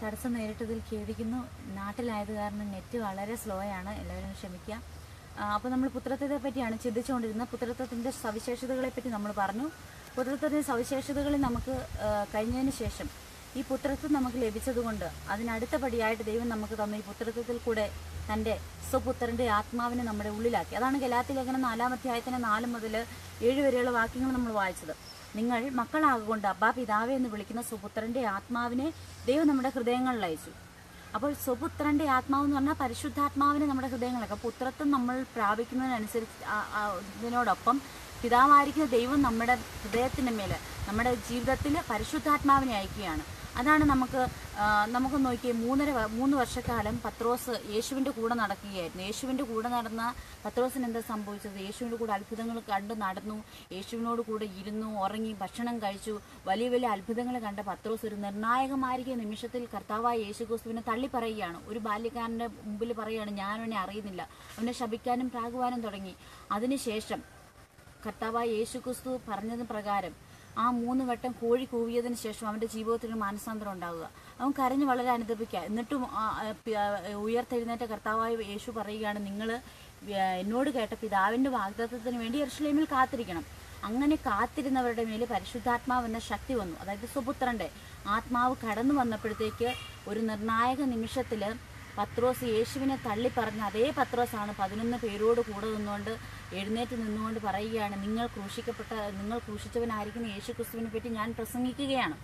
തടസ്സം നേരിട്ടതിൽ ഖേദിക്കുന്നു നാട്ടിലായത് കാരണം നെറ്റ് വളരെ സ്ലോ ആണ് എല്ലാവരും ക്ഷമിക്കുക അപ്പോൾ നമ്മൾ പുത്രത്വത്തെ പറ്റിയാണ് ചിന്തിച്ചുകൊണ്ടിരുന്നത് പുത്രത്വത്തിൻ്റെ സവിശേഷതകളെ പറ്റി നമ്മൾ പറഞ്ഞു പുത്രത്വത്തിൻ്റെ സവിശേഷതകളിൽ നമുക്ക് ആ, കഴിഞ്ഞതിന് ശേഷം ഈ പുത്രത്വം നമുക്ക് ലഭിച്ചതുകൊണ്ട് അതിനടുത്ത പടിയായിട്ട് ദൈവം നമുക്ക് തന്ന ഈ പുത്രത്വത്തിൽ കൂടെ തൻ്റെ സ്വപുത്രൻ്റെ ആത്മാവിനെ നമ്മുടെ ഉള്ളിലാക്കി അതാണ് ഗലാത്തി ലേഖനം നാലാം അധ്യായത്തിന് നാല് മുതൽ ഏഴ് വരെയുള്ള വാക്യങ്ങൾ നമ്മൾ വായിച്ചത് നിങ്ങൾ മക്കളാകൊണ്ട് അബ്ബാ പിതാവേ എന്ന് വിളിക്കുന്ന സുപുത്രന്റെ ആത്മാവിനെ ദൈവം നമ്മുടെ ഹൃദയങ്ങളിൽ അയച്ചു അപ്പോൾ സ്വപുത്രന്റെ ആത്മാവ് എന്ന് പറഞ്ഞാൽ പരിശുദ്ധാത്മാവിനെ നമ്മുടെ ഹൃദയങ്ങളിലൊക്കെ പുത്രത്വം നമ്മൾ പ്രാപിക്കുന്നതിനനുസരിച്ച് ആ- ആ ഇതിനോടൊപ്പം പിതാവായിരിക്കുന്ന ദൈവം നമ്മുടെ ഹൃദയത്തിന് മേലെ നമ്മുടെ ജീവിതത്തിൽ പരിശുദ്ധാത്മാവിനെ അയക്കുകയാണ് അതാണ് നമുക്ക് ആ, നമുക്ക് നോക്കിയേ മൂന്നര വ- മൂന്ന് വർഷക്കാലം പത്രോസ് യേശുവിൻ്റെ കൂടെ നടക്കുകയായിരുന്നു യേശുവിൻ്റെ കൂടെ നടന്ന പത്രോസിന് എന്താ സംഭവിച്ചത് യേശുവിൻ്റെ കൂടെ അത്ഭുതങ്ങൾ കണ്ട് നടന്നു യേശുവിനോട് കൂടെ ഇരുന്നു ഉറങ്ങി ഭക്ഷണം കഴിച്ചു വലിയ വലിയ അത്ഭുതങ്ങൾ കണ്ട പത്രോസ് ഒരു നിർണായകമായിരിക്കുന്ന നിമിഷത്തിൽ കർത്താവായ യേശു ക്രിസ്തുവിനെ തള്ളി പറയുകയാണ് ഒരു ബാല്യക്കാരൻ്റെ മുമ്പിൽ പറയുകയാണ് ഞാൻ അവനെ അറിയുന്നില്ല അവനെ ശപിക്കാനും പ്രാകുവാനും തുടങ്ങി അതിനുശേഷം കർത്താവായ യേശു ക്രിസ്തു പറഞ്ഞതിന് പ്രകാരം ആ മൂന്ന് വട്ടം കോഴി കൂവിയതിന് ശേഷം അവന്റെ ജീവിതത്തിൽ ഒരു മാനസാന്തരം ഉണ്ടാവുക അവൻ കരഞ്ഞ് വളരെ അനുദപിക്കുക എന്നിട്ടും ആ, ആ, പി- ആ, ഉയർത്തെഴുന്നേറ്റ കർത്താവായ യേശു പറയുകയാണ് നിങ്ങൾ എന്നോട് കേട്ട പിതാവിന്റെ വാഗ്ദത്വത്തിന് വേണ്ടി യെരുശലേമിൽ കാത്തിരിക്കണം അങ്ങനെ കാത്തിരുന്നവരുടെ മേൽ പരിശുദ്ധാത്മാവ് എന്ന ശക്തി വന്നു അതായത് സുപുത്രന്റെ ആത്മാവ് കടന്നു വന്നപ്പോഴത്തേക്ക് ഒരു നിർണായക നിമിഷത്തില് പത്രോസ് യേശുവിനെ തള്ളി പറഞ്ഞ അതേ പത്രോസാണ് പതിനൊന്ന് പേരോട് കൂടെ നിന്നുകൊണ്ട് എഴുന്നേറ്റ് നിന്നുകൊണ്ട് പറയുകയാണ് നിങ്ങൾ ക്രൂശിക്കപ്പെട്ട നിങ്ങൾ ക്രൂശിച്ചവനായിരിക്കുന്ന യേശു ക്രിസ്തുവിനെ പറ്റി ഞാൻ പ്രസംഗിക്കുകയാണ്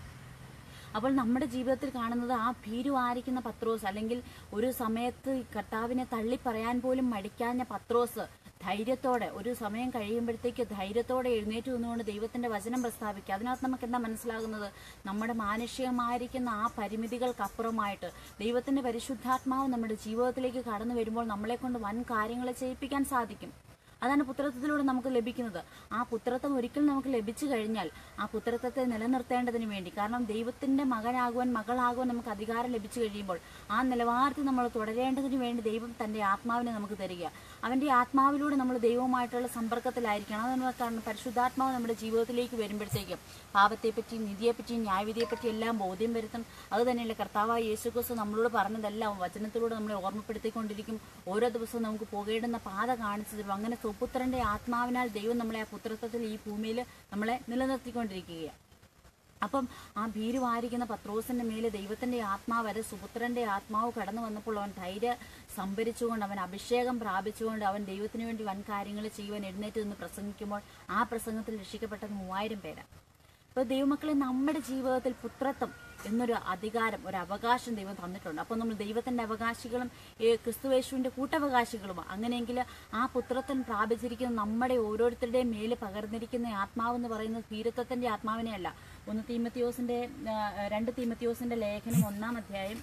അപ്പോൾ നമ്മുടെ ജീവിതത്തിൽ കാണുന്നത് ആ ഭീരുവായിരിക്കുന്ന പത്രോസ് അല്ലെങ്കിൽ ഒരു സമയത്ത് ഈ കർത്താവിനെ തള്ളി പറയാൻ പോലും മടിക്കാഞ്ഞ പത്രോസ് ധൈര്യത്തോടെ ഒരു സമയം കഴിയുമ്പോഴത്തേക്ക് ധൈര്യത്തോടെ എഴുന്നേറ്റ് നിന്നുകൊണ്ട് ദൈവത്തിന്റെ വചനം പ്രസ്താവിക്കുക അതിനകത്ത് നമുക്ക് എന്താ മനസ്സിലാകുന്നത് നമ്മുടെ മാനുഷികമായിരിക്കുന്ന ആ പരിമിതികൾക്കപ്പുറമായിട്ട് ദൈവത്തിന്റെ പരിശുദ്ധാത്മാവ് നമ്മുടെ ജീവിതത്തിലേക്ക് കടന്നു വരുമ്പോൾ നമ്മളെ കൊണ്ട് വൻ കാര്യങ്ങളെ ചെയ്യിപ്പിക്കാൻ സാധിക്കും അതാണ് പുത്രത്വത്തിലൂടെ നമുക്ക് ലഭിക്കുന്നത് ആ പുത്രത്വം ഒരിക്കൽ നമുക്ക് ലഭിച്ചു കഴിഞ്ഞാൽ ആ പുത്രത്വത്തെ നിലനിർത്തേണ്ടതിന് വേണ്ടി കാരണം ദൈവത്തിന്റെ മകനാകുവാൻ മകളാകുവാൻ നമുക്ക് അധികാരം ലഭിച്ചു കഴിയുമ്പോൾ ആ നിലവാരത്തിൽ നമ്മൾ തുടരേണ്ടതിന് വേണ്ടി ദൈവം തന്റെ ആത്മാവിനെ നമുക്ക് തരിക അവന്റെ ആത്മാവിലൂടെ നമ്മൾ ദൈവവുമായിട്ടുള്ള സമ്പർക്കത്തിലായിരിക്കണം അതാണ് കാരണം പരിശുദ്ധാത്മാവ് നമ്മുടെ ജീവിതത്തിലേക്ക് വരുമ്പോഴത്തേക്കും പാപത്തെപ്പറ്റിയും നീതിയെപ്പറ്റിയും ന്യായവിധിയെപ്പറ്റിയും എല്ലാം ബോധ്യം വരുത്തണം അത് തന്നെയല്ല കർത്താവായ യേശു ക്രിസ്തു നമ്മളോട് പറഞ്ഞതെല്ലാം വചനത്തിലൂടെ നമ്മളെ ഓർമ്മപ്പെടുത്തിക്കൊണ്ടിരിക്കും ഓരോ ദിവസവും നമുക്ക് പോകേണ്ടുന്ന പാത കാണിച്ചു തരും അങ്ങനെ സുപുത്രന്റെ ആത്മാവിനാൽ ദൈവം നമ്മളെ ആ പുത്രത്വത്തിൽ ഈ ഭൂമിയിൽ നമ്മളെ നിലനിർത്തിക്കൊണ്ടിരിക്കുകയാണ് അപ്പം ആ ഭീരുവായിരിക്കുന്ന പത്രോസിന്റെ മേലെ ദൈവത്തിന്റെ ആത്മാവ് അത് സുപുത്രന്റെ ആത്മാവ് കടന്നു വന്നപ്പോൾ അവൻ ധൈര്യ സംഭരിച്ചുകൊണ്ട് അവൻ അഭിഷേകം പ്രാപിച്ചുകൊണ്ട് അവൻ ദൈവത്തിന് വേണ്ടി വൻ കാര്യങ്ങൾ ചെയ്യുവാൻ എഴുന്നേറ്റ് നിന്ന് പ്രസംഗിക്കുമ്പോൾ ആ പ്രസംഗത്തിൽ രക്ഷിക്കപ്പെട്ടത് മൂവായിരം പേരാണ് അപ്പോൾ ദൈവമക്കളെ നമ്മുടെ ജീവിതത്തിൽ പുത്രത്വം എന്നൊരു അധികാരം ഒരു അവകാശം ദൈവം തന്നിട്ടുണ്ട് അപ്പോൾ നമ്മൾ ദൈവത്തിന്റെ അവകാശികളും ഈ ക്രിസ്തുവേശുവിന്റെ കൂട്ടവകാശികളുമാണ് അങ്ങനെയെങ്കിൽ ആ പുത്രത്വം പ്രാപിച്ചിരിക്കുന്ന നമ്മുടെ ഓരോരുത്തരുടെയും മേല് പകർന്നിരിക്കുന്ന ആത്മാവ് എന്ന് പറയുന്നത് ഭീരത്വത്തിന്റെ ആത്മാവിനെയല്ല ഒന്ന് തീമത്തിയോസിന്റെ ആ, രണ്ട് തീമത്തിയോസിന്റെ ലേഖനം ഒന്നാം അധ്യായം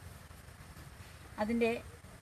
അതിന്റെ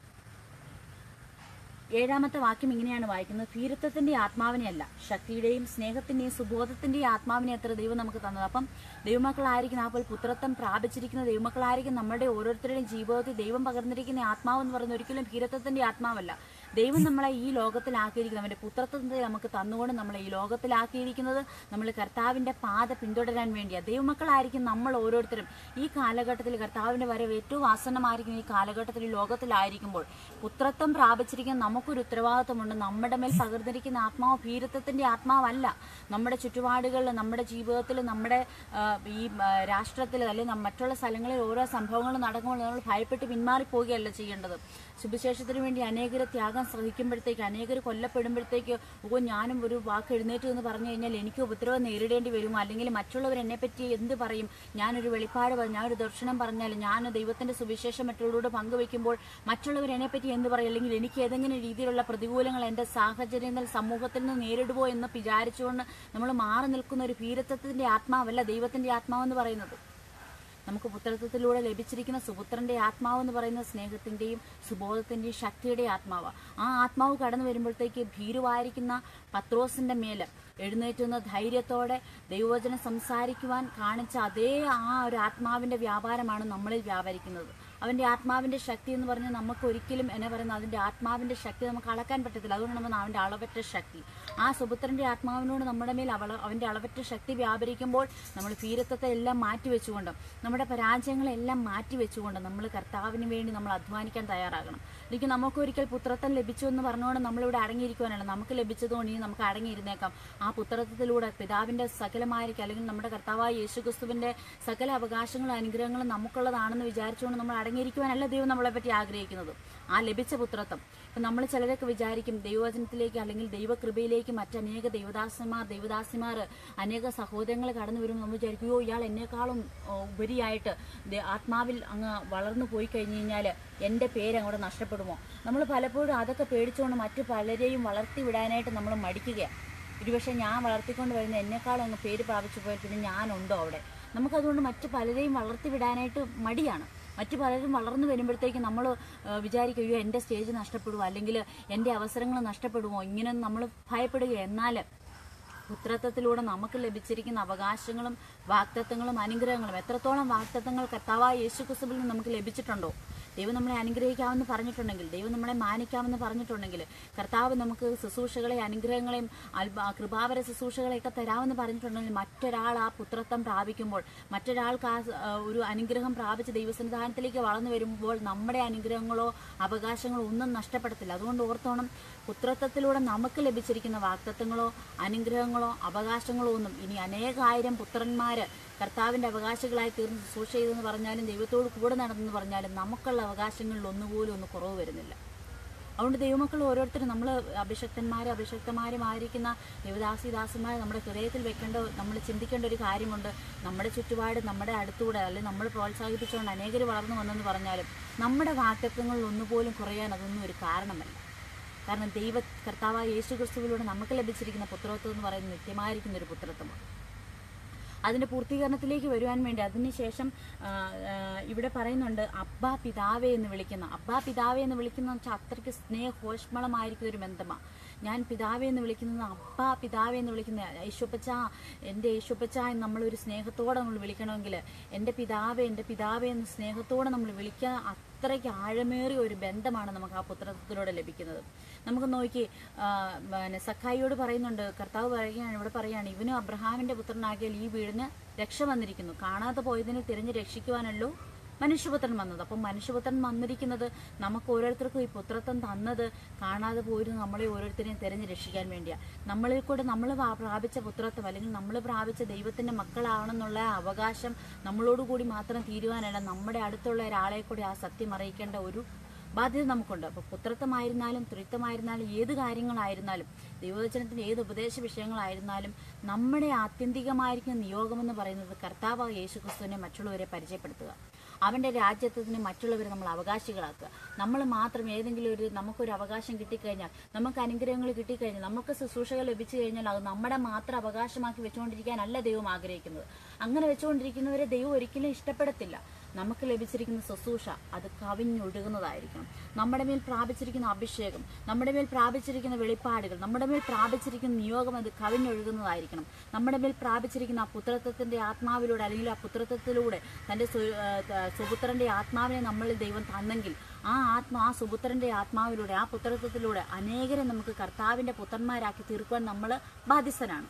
ഏഴാമത്തെ വാക്യം ഇങ്ങനെയാണ് വായിക്കുന്നത് ഭീരത്വത്തിന്റെ ആത്മാവിനെയല്ല ശക്തിയുടെയും സ്നേഹത്തിന്റെയും സുബോധത്തിന്റെയും ആത്മാവിനെ അത്ര ദൈവം നമുക്ക് തന്നത് അപ്പം ദൈവമക്കളായിരിക്കുന്ന അപ്പോൾ പുത്രത്വം പ്രാപിച്ചിരിക്കുന്ന ദൈവമക്കളായിരിക്കും നമ്മുടെ ഓരോരുത്തരുടെയും ജീവിതത്തിൽ ദൈവം പകർന്നിരിക്കുന്ന ആത്മാവ് എന്ന് പറയുന്നത് ഒരിക്കലും ഭീരത്വത്തിന്റെ ആത്മാവല്ല ദൈവം നമ്മളെ ഈ ലോകത്തിലാക്കിയിരിക്കുന്നത് അവന്റെ പുത്രത്വത്തെ നമുക്ക് തന്നുകൊണ്ട് നമ്മളെ ഈ ലോകത്തിലാക്കിയിരിക്കുന്നത് നമ്മൾ കർത്താവിന്റെ പാത പിന്തുടരാൻ വേണ്ടിയാണ് ദൈവമക്കളായിരിക്കും നമ്മൾ ഓരോരുത്തരും ഈ കാലഘട്ടത്തിൽ കർത്താവിന്റെ വരവ് ഏറ്റവും ആസന്നമായിരിക്കുന്ന ഈ കാലഘട്ടത്തിൽ ഈ ലോകത്തിലായിരിക്കുമ്പോൾ പുത്രത്വം പ്രാപിച്ചിരിക്കുന്ന നമുക്കൊരു ഉത്തരവാദിത്വമുണ്ട് നമ്മുടെ മേൽ പകർന്നിരിക്കുന്ന ആത്മാവ് ഭീരത്വത്തിന്റെ ആത്മാവല്ല നമ്മുടെ ചുറ്റുപാടുകളിൽ നമ്മുടെ ജീവിതത്തിൽ നമ്മുടെ ആ, ഈ രാഷ്ട്രത്തിൽ അല്ലെങ്കിൽ നം- മറ്റുള്ള സ്ഥലങ്ങളിൽ ഓരോ സംഭവങ്ങൾ നടക്കുമ്പോൾ നമ്മൾ ഭയപ്പെട്ട് പിന്മാറി പോവുകയല്ല ചെയ്യേണ്ടത് സുവിശേഷത്തിന് വേണ്ടി അനേകരെ ത്യാഗം സഹിക്കുമ്പോഴത്തേക്ക് അനേകർ കൊല്ലപ്പെടുമ്പോഴത്തേക്ക് ഓ ഞാനും ഒരു വാക്ക് എഴുന്നേറ്റു എന്ന് പറഞ്ഞു കഴിഞ്ഞാൽ എനിക്ക് ഉപദ്രവം നേരിടേണ്ടി വരുമോ അല്ലെങ്കിൽ മറ്റുള്ളവർ എന്നെ പറ്റി എന്ത് പറയും ഞാനൊരു വെളിപ്പാട് പറഞ്ഞു ഞാനൊരു ദർശനം പറഞ്ഞാൽ ഞാൻ ദൈവത്തിന്റെ സുവിശേഷം മറ്റുള്ളവരോട് പങ്കുവെക്കുമ്പോൾ മറ്റുള്ളവർ എന്നെ പറ്റി എന്ത് പറയും അല്ലെങ്കിൽ എനിക്ക് ഏതെങ്കിലും രീതിയിലുള്ള പ്രതികൂലങ്ങൾ എന്റെ സാഹചര്യങ്ങൾ സമൂഹത്തിൽ നിന്ന് നേരിടുമോ എന്ന് വിചാരിച്ചുകൊണ്ട് നമ്മൾ മാറി നിൽക്കുന്ന ഒരു ഭീരത്വത്തിന്റെ ആത്മാവല്ല ദൈവത്തിന്റെ ആത്മാവെന്ന് പറയുന്നത് നമുക്ക് പുത്രത്വത്തിലൂടെ ലഭിച്ചിരിക്കുന്ന സുപുത്രന്റെ ആത്മാവ് എന്ന് പറയുന്ന സ്നേഹത്തിന്റെയും സുബോധത്തിന്റെയും ശക്തിയുടെ ആത്മാവ് ആ ആത്മാവ് കടന്നു വരുമ്പോഴത്തേക്ക് ഭീരുവായിരിക്കുന്ന പത്രോസിന്റെ മേല് എഴുന്നേറ്റുന്ന ധൈര്യത്തോടെ ദൈവവചനം സംസാരിക്കുവാൻ കാണിച്ച അതേ ആ ഒരു ആത്മാവിന്റെ വ്യാപാരമാണ് നമ്മളിൽ വ്യാപരിക്കുന്നത് അവൻ്റെ ആത്മാവിൻ്റെ ശക്തി എന്ന് പറഞ്ഞാൽ നമുക്ക് ഒരിക്കലും എന്നെ പറയുന്നത് അതിൻ്റെ ആത്മാവിൻ്റെ ശക്തി നമുക്ക് അളക്കാൻ പറ്റത്തില്ല അതുകൊണ്ട് നമ്മൾ അവൻ്റെ അളവറ്റ ശക്തി ആ സുപുത്രൻ്റെ ആത്മാവിനോട് നമ്മുടെ മേൽ അവള അവൻ്റെ അളവറ്റ ശക്തി വ്യാപരിക്കുമ്പോൾ നമ്മൾ ഭീരത്വത്തെ എല്ലാം മാറ്റി വെച്ചുകൊണ്ട് നമ്മുടെ പരാജയങ്ങളെല്ലാം മാറ്റി വെച്ചുകൊണ്ട് നമ്മൾ കർത്താവിന് വേണ്ടി നമ്മൾ അധ്വാനിക്കാൻ തയ്യാറാകണം എനിക്ക് നമുക്ക് ഒരിക്കൽ പുത്രത്വം ലഭിച്ചു എന്ന് പറഞ്ഞുകൊണ്ട് നമ്മളിവിടെ അടങ്ങിയിരിക്കുവാനല്ല നമുക്ക് ലഭിച്ചതുകൊണ്ട് ഇനി നമുക്ക് അടങ്ങിയിരുന്നേക്കാം ആ പുത്രത്വത്തിലൂടെ പിതാവിൻ്റെ സകലമായിരിക്കും അല്ലെങ്കിൽ നമ്മുടെ കർത്താവായ യേശുക്രിസ്തുവിൻ്റെ സകല അവകാശങ്ങളും അനുഗ്രഹങ്ങളും നമുക്കുള്ളതാണെന്ന് വിചാരിച്ചുകൊണ്ട് നമ്മൾ അടങ്ങിയിരിക്കുവാനല്ല ദൈവം നമ്മളെ പറ്റി ആഗ്രഹിക്കുന്നത് ആ ലഭിച്ച പുത്രത്വം ഇപ്പം നമ്മൾ ചിലരൊക്കെ വിചാരിക്കും ദൈവവചനത്തിലേക്ക് അല്ലെങ്കിൽ ദൈവകൃപയിലേക്ക് മറ്റനേക ദൈവദാസന്മാർ ദൈവദാസിമാർ അനേക സഹോദരങ്ങൾ കടന്നു വരുമ്പോൾ നമ്മൾ വിചാരിക്കും "അയ്യോ, ഇയാൾ എന്നെക്കാളും ഓ, ഉപരിയായിട്ട് ദേ- ആത്മാവിൽ അങ്ങ് വളർന്നു പോയി കഴിഞ്ഞ് കഴിഞ്ഞാൽ എൻ്റെ പേര് അങ്ങോട്ട് നഷ്ടപ്പെടുമോ നമ്മൾ പലപ്പോഴും അതൊക്കെ പേടിച്ചുകൊണ്ട് മറ്റു പലരെയും വളർത്തി വിടാനായിട്ട് നമ്മൾ മടിക്കുകയാണ് ഒരുപക്ഷെ ഞാൻ വളർത്തിക്കൊണ്ട് വരുന്ന എന്നെക്കാളും അങ്ങ് പേര് പ്രാപിച്ചു പോയാൽ പിന്നെ ഞാനുണ്ടോ അവിടെ നമുക്കതുകൊണ്ട് മറ്റു പലരെയും വളർത്തി വിടാനായിട്ട് മടിയാണ് മറ്റു പലരും വളർന്നു വരുമ്പോഴത്തേക്ക് നമ്മൾ വിചാരിക്കും അയ്യോ എൻ്റെ സ്റ്റേജ് നഷ്ടപ്പെടുമോ അല്ലെങ്കിൽ എൻ്റെ അവസരങ്ങൾ നഷ്ടപ്പെടുമോ ഇങ്ങനെ നമ്മൾ ഭയപ്പെടുക എന്നാൽ പുത്രത്വത്തിലൂടെ നമുക്ക് ലഭിച്ചിരിക്കുന്ന അവകാശങ്ങളും വാക്തത്വങ്ങളും അനുഗ്രഹങ്ങളും എത്രത്തോളം വാക്തത്വങ്ങൾ കർത്താവായ യേശു ക്രിസ്തുവിൽ നിന്ന് നമുക്ക് ലഭിച്ചിട്ടുണ്ടോ ദൈവം നമ്മളെ അനുഗ്രഹിക്കാമെന്ന് പറഞ്ഞിട്ടുണ്ടെങ്കിൽ ദൈവം നമ്മളെ മാനിക്കാമെന്ന് പറഞ്ഞിട്ടുണ്ടെങ്കിൽ കർത്താവ് നമുക്ക് ശുശ്രൂഷകളെ അനുഗ്രഹങ്ങളെയും അൽബ- കൃപാവര ശുശ്രൂഷകളെയൊക്കെ തരാമെന്ന് പറഞ്ഞിട്ടുണ്ടെങ്കിൽ മറ്റൊരാൾ ആ പുത്രത്വം പ്രാപിക്കുമ്പോൾ മറ്റൊരാൾക്ക് ആ ആ, ഒരു അനുഗ്രഹം പ്രാപിച്ച് ദൈവസന്നിധാനത്തിലേക്ക് വളർന്നു വരുമ്പോൾ നമ്മുടെ അനുഗ്രഹങ്ങളോ അവകാശങ്ങളോ ഒന്നും നഷ്ടപ്പെടത്തില്ല അതുകൊണ്ട് ഓർത്തോണം പുത്രത്വത്തിലൂടെ നമുക്ക് ലഭിച്ചിരിക്കുന്ന വാക്തത്വങ്ങളോ അനുഗ്രഹങ്ങളോ അവകാശങ്ങളോ ഒന്നും ഇനി അനേകായിരം പുത്രന്മാര് കർത്താവിന്റെ അവകാശികളായി തീർന്ന് ശുശ്രൂഷ ചെയ്തെന്ന് പറഞ്ഞാലും ദൈവത്തോട് കൂടെ നടന്നെന്ന് പറഞ്ഞാലും നമുക്കുള്ള അവകാശങ്ങളിൽ ഒന്നുപോലും ഒന്ന് കുറവ് വരുന്നില്ല അതുകൊണ്ട് ദൈവമക്കൾ ഓരോരുത്തരും നമ്മൾ അഭിഷക്തന്മാരും അഭിഷക്തമാരുമായിരിക്കുന്ന ദേവദാസി ദാസന്മാരെ നമ്മുടെ ഹൃദയത്തിൽ വെക്കേണ്ട നമ്മൾ ചിന്തിക്കേണ്ട ഒരു കാര്യമുണ്ട് നമ്മുടെ ചുറ്റുപാട് നമ്മുടെ അടുത്തൂടെ അല്ലെങ്കിൽ നമ്മൾ പ്രോത്സാഹിപ്പിച്ചുകൊണ്ട് അനേകർ വളർന്നു വന്നെന്ന് പറഞ്ഞാലും നമ്മുടെ വാക്തത്വങ്ങളിൽ ഒന്നുപോലും കുറയാൻ അതൊന്നും ഒരു കാരണമല്ല കാരണം ദൈവ കർത്താവായ യേശു ക്രിസ്തുവിലൂടെ നമുക്ക് ലഭിച്ചിരിക്കുന്ന പുത്രത്വം എന്ന് പറയുന്നത് നിത്യമായിരിക്കുന്ന ഒരു പുത്രത്വമാണ് അതിന്റെ പൂർത്തീകരണത്തിലേക്ക് വരുവാൻ വേണ്ടി അതിനുശേഷം ആ, ആ, ഇവിടെ പറയുന്നുണ്ട് അബ്ബ പിതാവേ എന്ന് വിളിക്കുന്ന അബ്ബ പിതാവേ എന്ന് വിളിക്കുന്ന വെച്ചാൽ അത്രയ്ക്ക് സ്നേഹോഷ്മളമായിരിക്കുന്ന ഒരു ബന്ധമാണ് ഞാൻ പിതാവേ എന്ന് വിളിക്കുന്നത് അബ്ബ പിതാവേ എന്ന് വിളിക്കുന്ന യേശുപ്പച്ച എൻ്റെ യേശുപ്പച്ച എന്ന് നമ്മളൊരു സ്നേഹത്തോടെ നമ്മൾ വിളിക്കണമെങ്കിൽ എൻ്റെ പിതാവേ എൻ്റെ പിതാവേ എന്ന് സ്നേഹത്തോടെ നമ്മൾ വിളിക്കാൻ അത്രയ്ക്ക് ആഴമേറിയ ഒരു ബന്ധമാണ് നമുക്ക് ആ പുത്രത്വത്തിലൂടെ ലഭിക്കുന്നത് നമുക്ക് നോക്കി ആ, പിന്നെ സഖായിയോട് പറയുന്നുണ്ട് കർത്താവ് പറയുകയാണ് ഇവിടെ പറയുകയാണ് ഇവനും അബ്രഹാമിന്റെ പുത്രനാകിയാൽ ഈ വീടിന് രക്ഷ വന്നിരിക്കുന്നു കാണാതെ പോയതിനെ തിരഞ്ഞ് രക്ഷിക്കുവാനല്ലോ മനുഷ്യപുത്രൻ വന്നത് അപ്പം മനുഷ്യപുത്രൻ വന്നിരിക്കുന്നത് നമുക്ക് ഓരോരുത്തർക്കും ഈ പുത്രത്വം തന്നത് കാണാതെ പോയിരുന്നു നമ്മളെ ഓരോരുത്തരെയും തിരഞ്ഞ് രക്ഷിക്കാൻ വേണ്ടിയാണ് നമ്മളിൽ കൂടെ നമ്മൾ പ്രാപിച്ച പുത്രത്വം അല്ലെങ്കിൽ നമ്മൾ പ്രാപിച്ച ദൈവത്തിന്റെ മക്കളാണെന്നുള്ള ആ അവകാശം നമ്മളോടുകൂടി മാത്രം തീരുവാനല്ല നമ്മുടെ അടുത്തുള്ള ഒരാളെ കൂടി ആ സത്യം അറിയിക്കേണ്ട ഒരു ബാധ്യത നമുക്കുണ്ട് അപ്പോൾ പുത്രത്വമായിരുന്നാലും ത്രിത്വമായിരുന്നാലും ഏത് കാര്യങ്ങളായിരുന്നാലും ദൈവവചനത്തിന്റെ ഏത് ഉപദേശ വിഷയങ്ങളായിരുന്നാലും നമ്മുടെ ആത്യന്തികമായിരിക്കുന്ന നിയോഗമെന്ന് പറയുന്നത് കർത്താവ് യേശു ക്രിസ്തുവിനെ മറ്റുള്ളവരെ പരിചയപ്പെടുത്തുക അവന്റെ രാജ്യത്വത്തിന് മറ്റുള്ളവരെ നമ്മൾ അവകാശികളാക്കുക നമ്മൾ മാത്രം ഏതെങ്കിലും ഒരു നമുക്കൊരു അവകാശം കിട്ടിക്കഴിഞ്ഞാൽ നമുക്ക് അനുഗ്രഹങ്ങൾ കിട്ടിക്കഴിഞ്ഞാൽ നമുക്ക് ശുശ്രൂഷകൾ ലഭിച്ചു കഴിഞ്ഞാൽ അത് നമ്മുടെ മാത്രം അവകാശമാക്കി വെച്ചുകൊണ്ടിരിക്കാനല്ല ദൈവം ആഗ്രഹിക്കുന്നത് അങ്ങനെ വെച്ചുകൊണ്ടിരിക്കുന്നവരെ ദൈവം ഒരിക്കലും ഇഷ്ടപ്പെടത്തില്ല നമുക്ക് ലഭിച്ചിരിക്കുന്ന ശുശ്രൂഷ അത് കവിഞ്ഞൊഴുകുന്നതായിരിക്കണം നമ്മുടെ മേൽ പ്രാപിച്ചിരിക്കുന്ന അഭിഷേകം നമ്മുടെ മേൽ പ്രാപിച്ചിരിക്കുന്ന വെളിപ്പാടുകൾ നമ്മുടെ മേൽ പ്രാപിച്ചിരിക്കുന്ന നിയോഗം അത് കവിഞ്ഞൊഴുകുന്നതായിരിക്കണം നമ്മുടെ മേൽ പ്രാപിച്ചിരിക്കുന്ന ആ പുത്രത്വത്തിന്റെ ആത്മാവിലൂടെ അല്ലെങ്കിൽ ആ പുത്രത്വത്തിലൂടെ തന്റെ സ്വ- ആ, ത- സുപുത്രന്റെ ആത്മാവിനെ നമ്മളിൽ ദൈവം തന്നെങ്കിൽ ആ ആത്മാ ആ സുപുത്രന്റെ ആത്മാവിലൂടെ ആ പുത്രത്വത്തിലൂടെ അനേകരെ നമുക്ക് കർത്താവിന്റെ പുത്രന്മാരാക്കി തീർക്കുവാൻ നമ്മൾ ബാധ്യസ്ഥരാണ്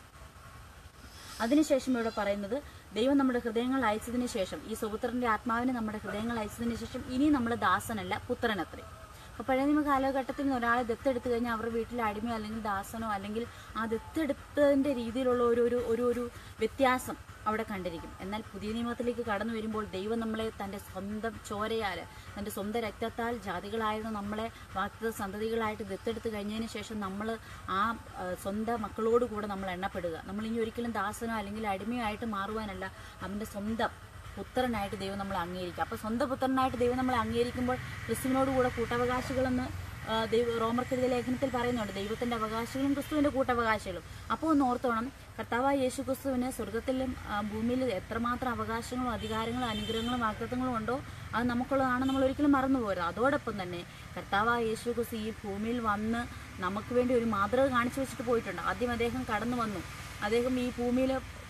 അതിനുശേഷം ഇവിടെ പറയുന്നത് ദൈവം നമ്മുടെ ഹൃദയങ്ങൾ അയച്ചതിന് ശേഷം ഈ സുപുത്രന്റെ ആത്മാവിനെ നമ്മുടെ ഹൃദയങ്ങൾ അയച്ചതിന് ശേഷം ഇനി നമ്മൾ ദാസനല്ല പുത്രനത്രേ അപ്പോൾ പഴയ നിയമ കാലഘട്ടത്തിൽ നിന്ന് ഒരാളെ ദത്തെടുത്തു കഴിഞ്ഞാൽ അവരുടെ വീട്ടിലെ അടിമയോ അല്ലെങ്കിൽ ദാസനോ അല്ലെങ്കിൽ ആ ദത്തെടുത്തതിന്റെ രീതിയിലുള്ള ഒരു ഒരു ഒരു ഒരു വ്യത്യാസം അവിടെ കണ്ടിരിക്കും എന്നാൽ പുതിയ നിയമത്തിലേക്ക് കടന്നു വരുമ്പോൾ ദൈവം നമ്മളെ തൻ്റെ സ്വന്തം ചോരയാൽ തൻ്റെ സ്വന്തം രക്തത്താൽ ജാതികളായിരുന്ന നമ്മളെ വാക്തത സന്തതികളായിട്ട് ദത്തെടുത്ത് കഴിഞ്ഞതിന് ശേഷം നമ്മൾ ആ ആ, സ്വന്തം മക്കളോട് കൂടെ നമ്മൾ എണ്ണപ്പെടുക നമ്മൾ ഇനി ഒരിക്കലും ദാസനോ അല്ലെങ്കിൽ അടിമയോ ആയിട്ട് മാറുവാനല്ല അവൻ്റെ സ്വന്തം പുത്രനായിട്ട് ദൈവം നമ്മളെ അംഗീകരിക്കുക അപ്പോൾ സ്വന്തം പുത്രനായിട്ട് ദൈവം നമ്മളെ അംഗീകരിക്കുമ്പോൾ ക്രിസ്തുവിനോട് കൂടെ കൂട്ടവകാശികളെന്ന് ആ, ദൈവ റോമർക്കെഴുതിയ ലേഖനത്തിൽ പറയുന്നുണ്ട് ദൈവത്തിന്റെ അവകാശികളും ക്രിസ്തുവിന്റെ കൂട്ടവകാശികളും അപ്പോൾ ഒന്ന് ഓർത്തോണം കർത്താവായ യേശു ക്രിസ്തുവിന് സ്വർഗത്തിലും ആ, ഭൂമിയിലും എത്രമാത്രം അവകാശങ്ങളും അധികാരങ്ങളും അനുഗ്രഹങ്ങളും വാഗ്ദത്തങ്ങളും ഉണ്ടോ അത് നമുക്കുള്ളതാണ് നമ്മൾ ഒരിക്കലും മറന്നു പോരുത് അതോടൊപ്പം തന്നെ കർത്താവായ യേശു ക്രിസ്തു ഈ ഭൂമിയിൽ വന്ന് നമുക്ക് വേണ്ടി ഒരു മാതൃക കാണിച്ചു വെച്ചിട്ട് പോയിട്ടുണ്ട് ആദ്യം അദ്ദേഹം കടന്നു വന്നു അദ്ദേഹം ഈ ഭൂമിയിൽ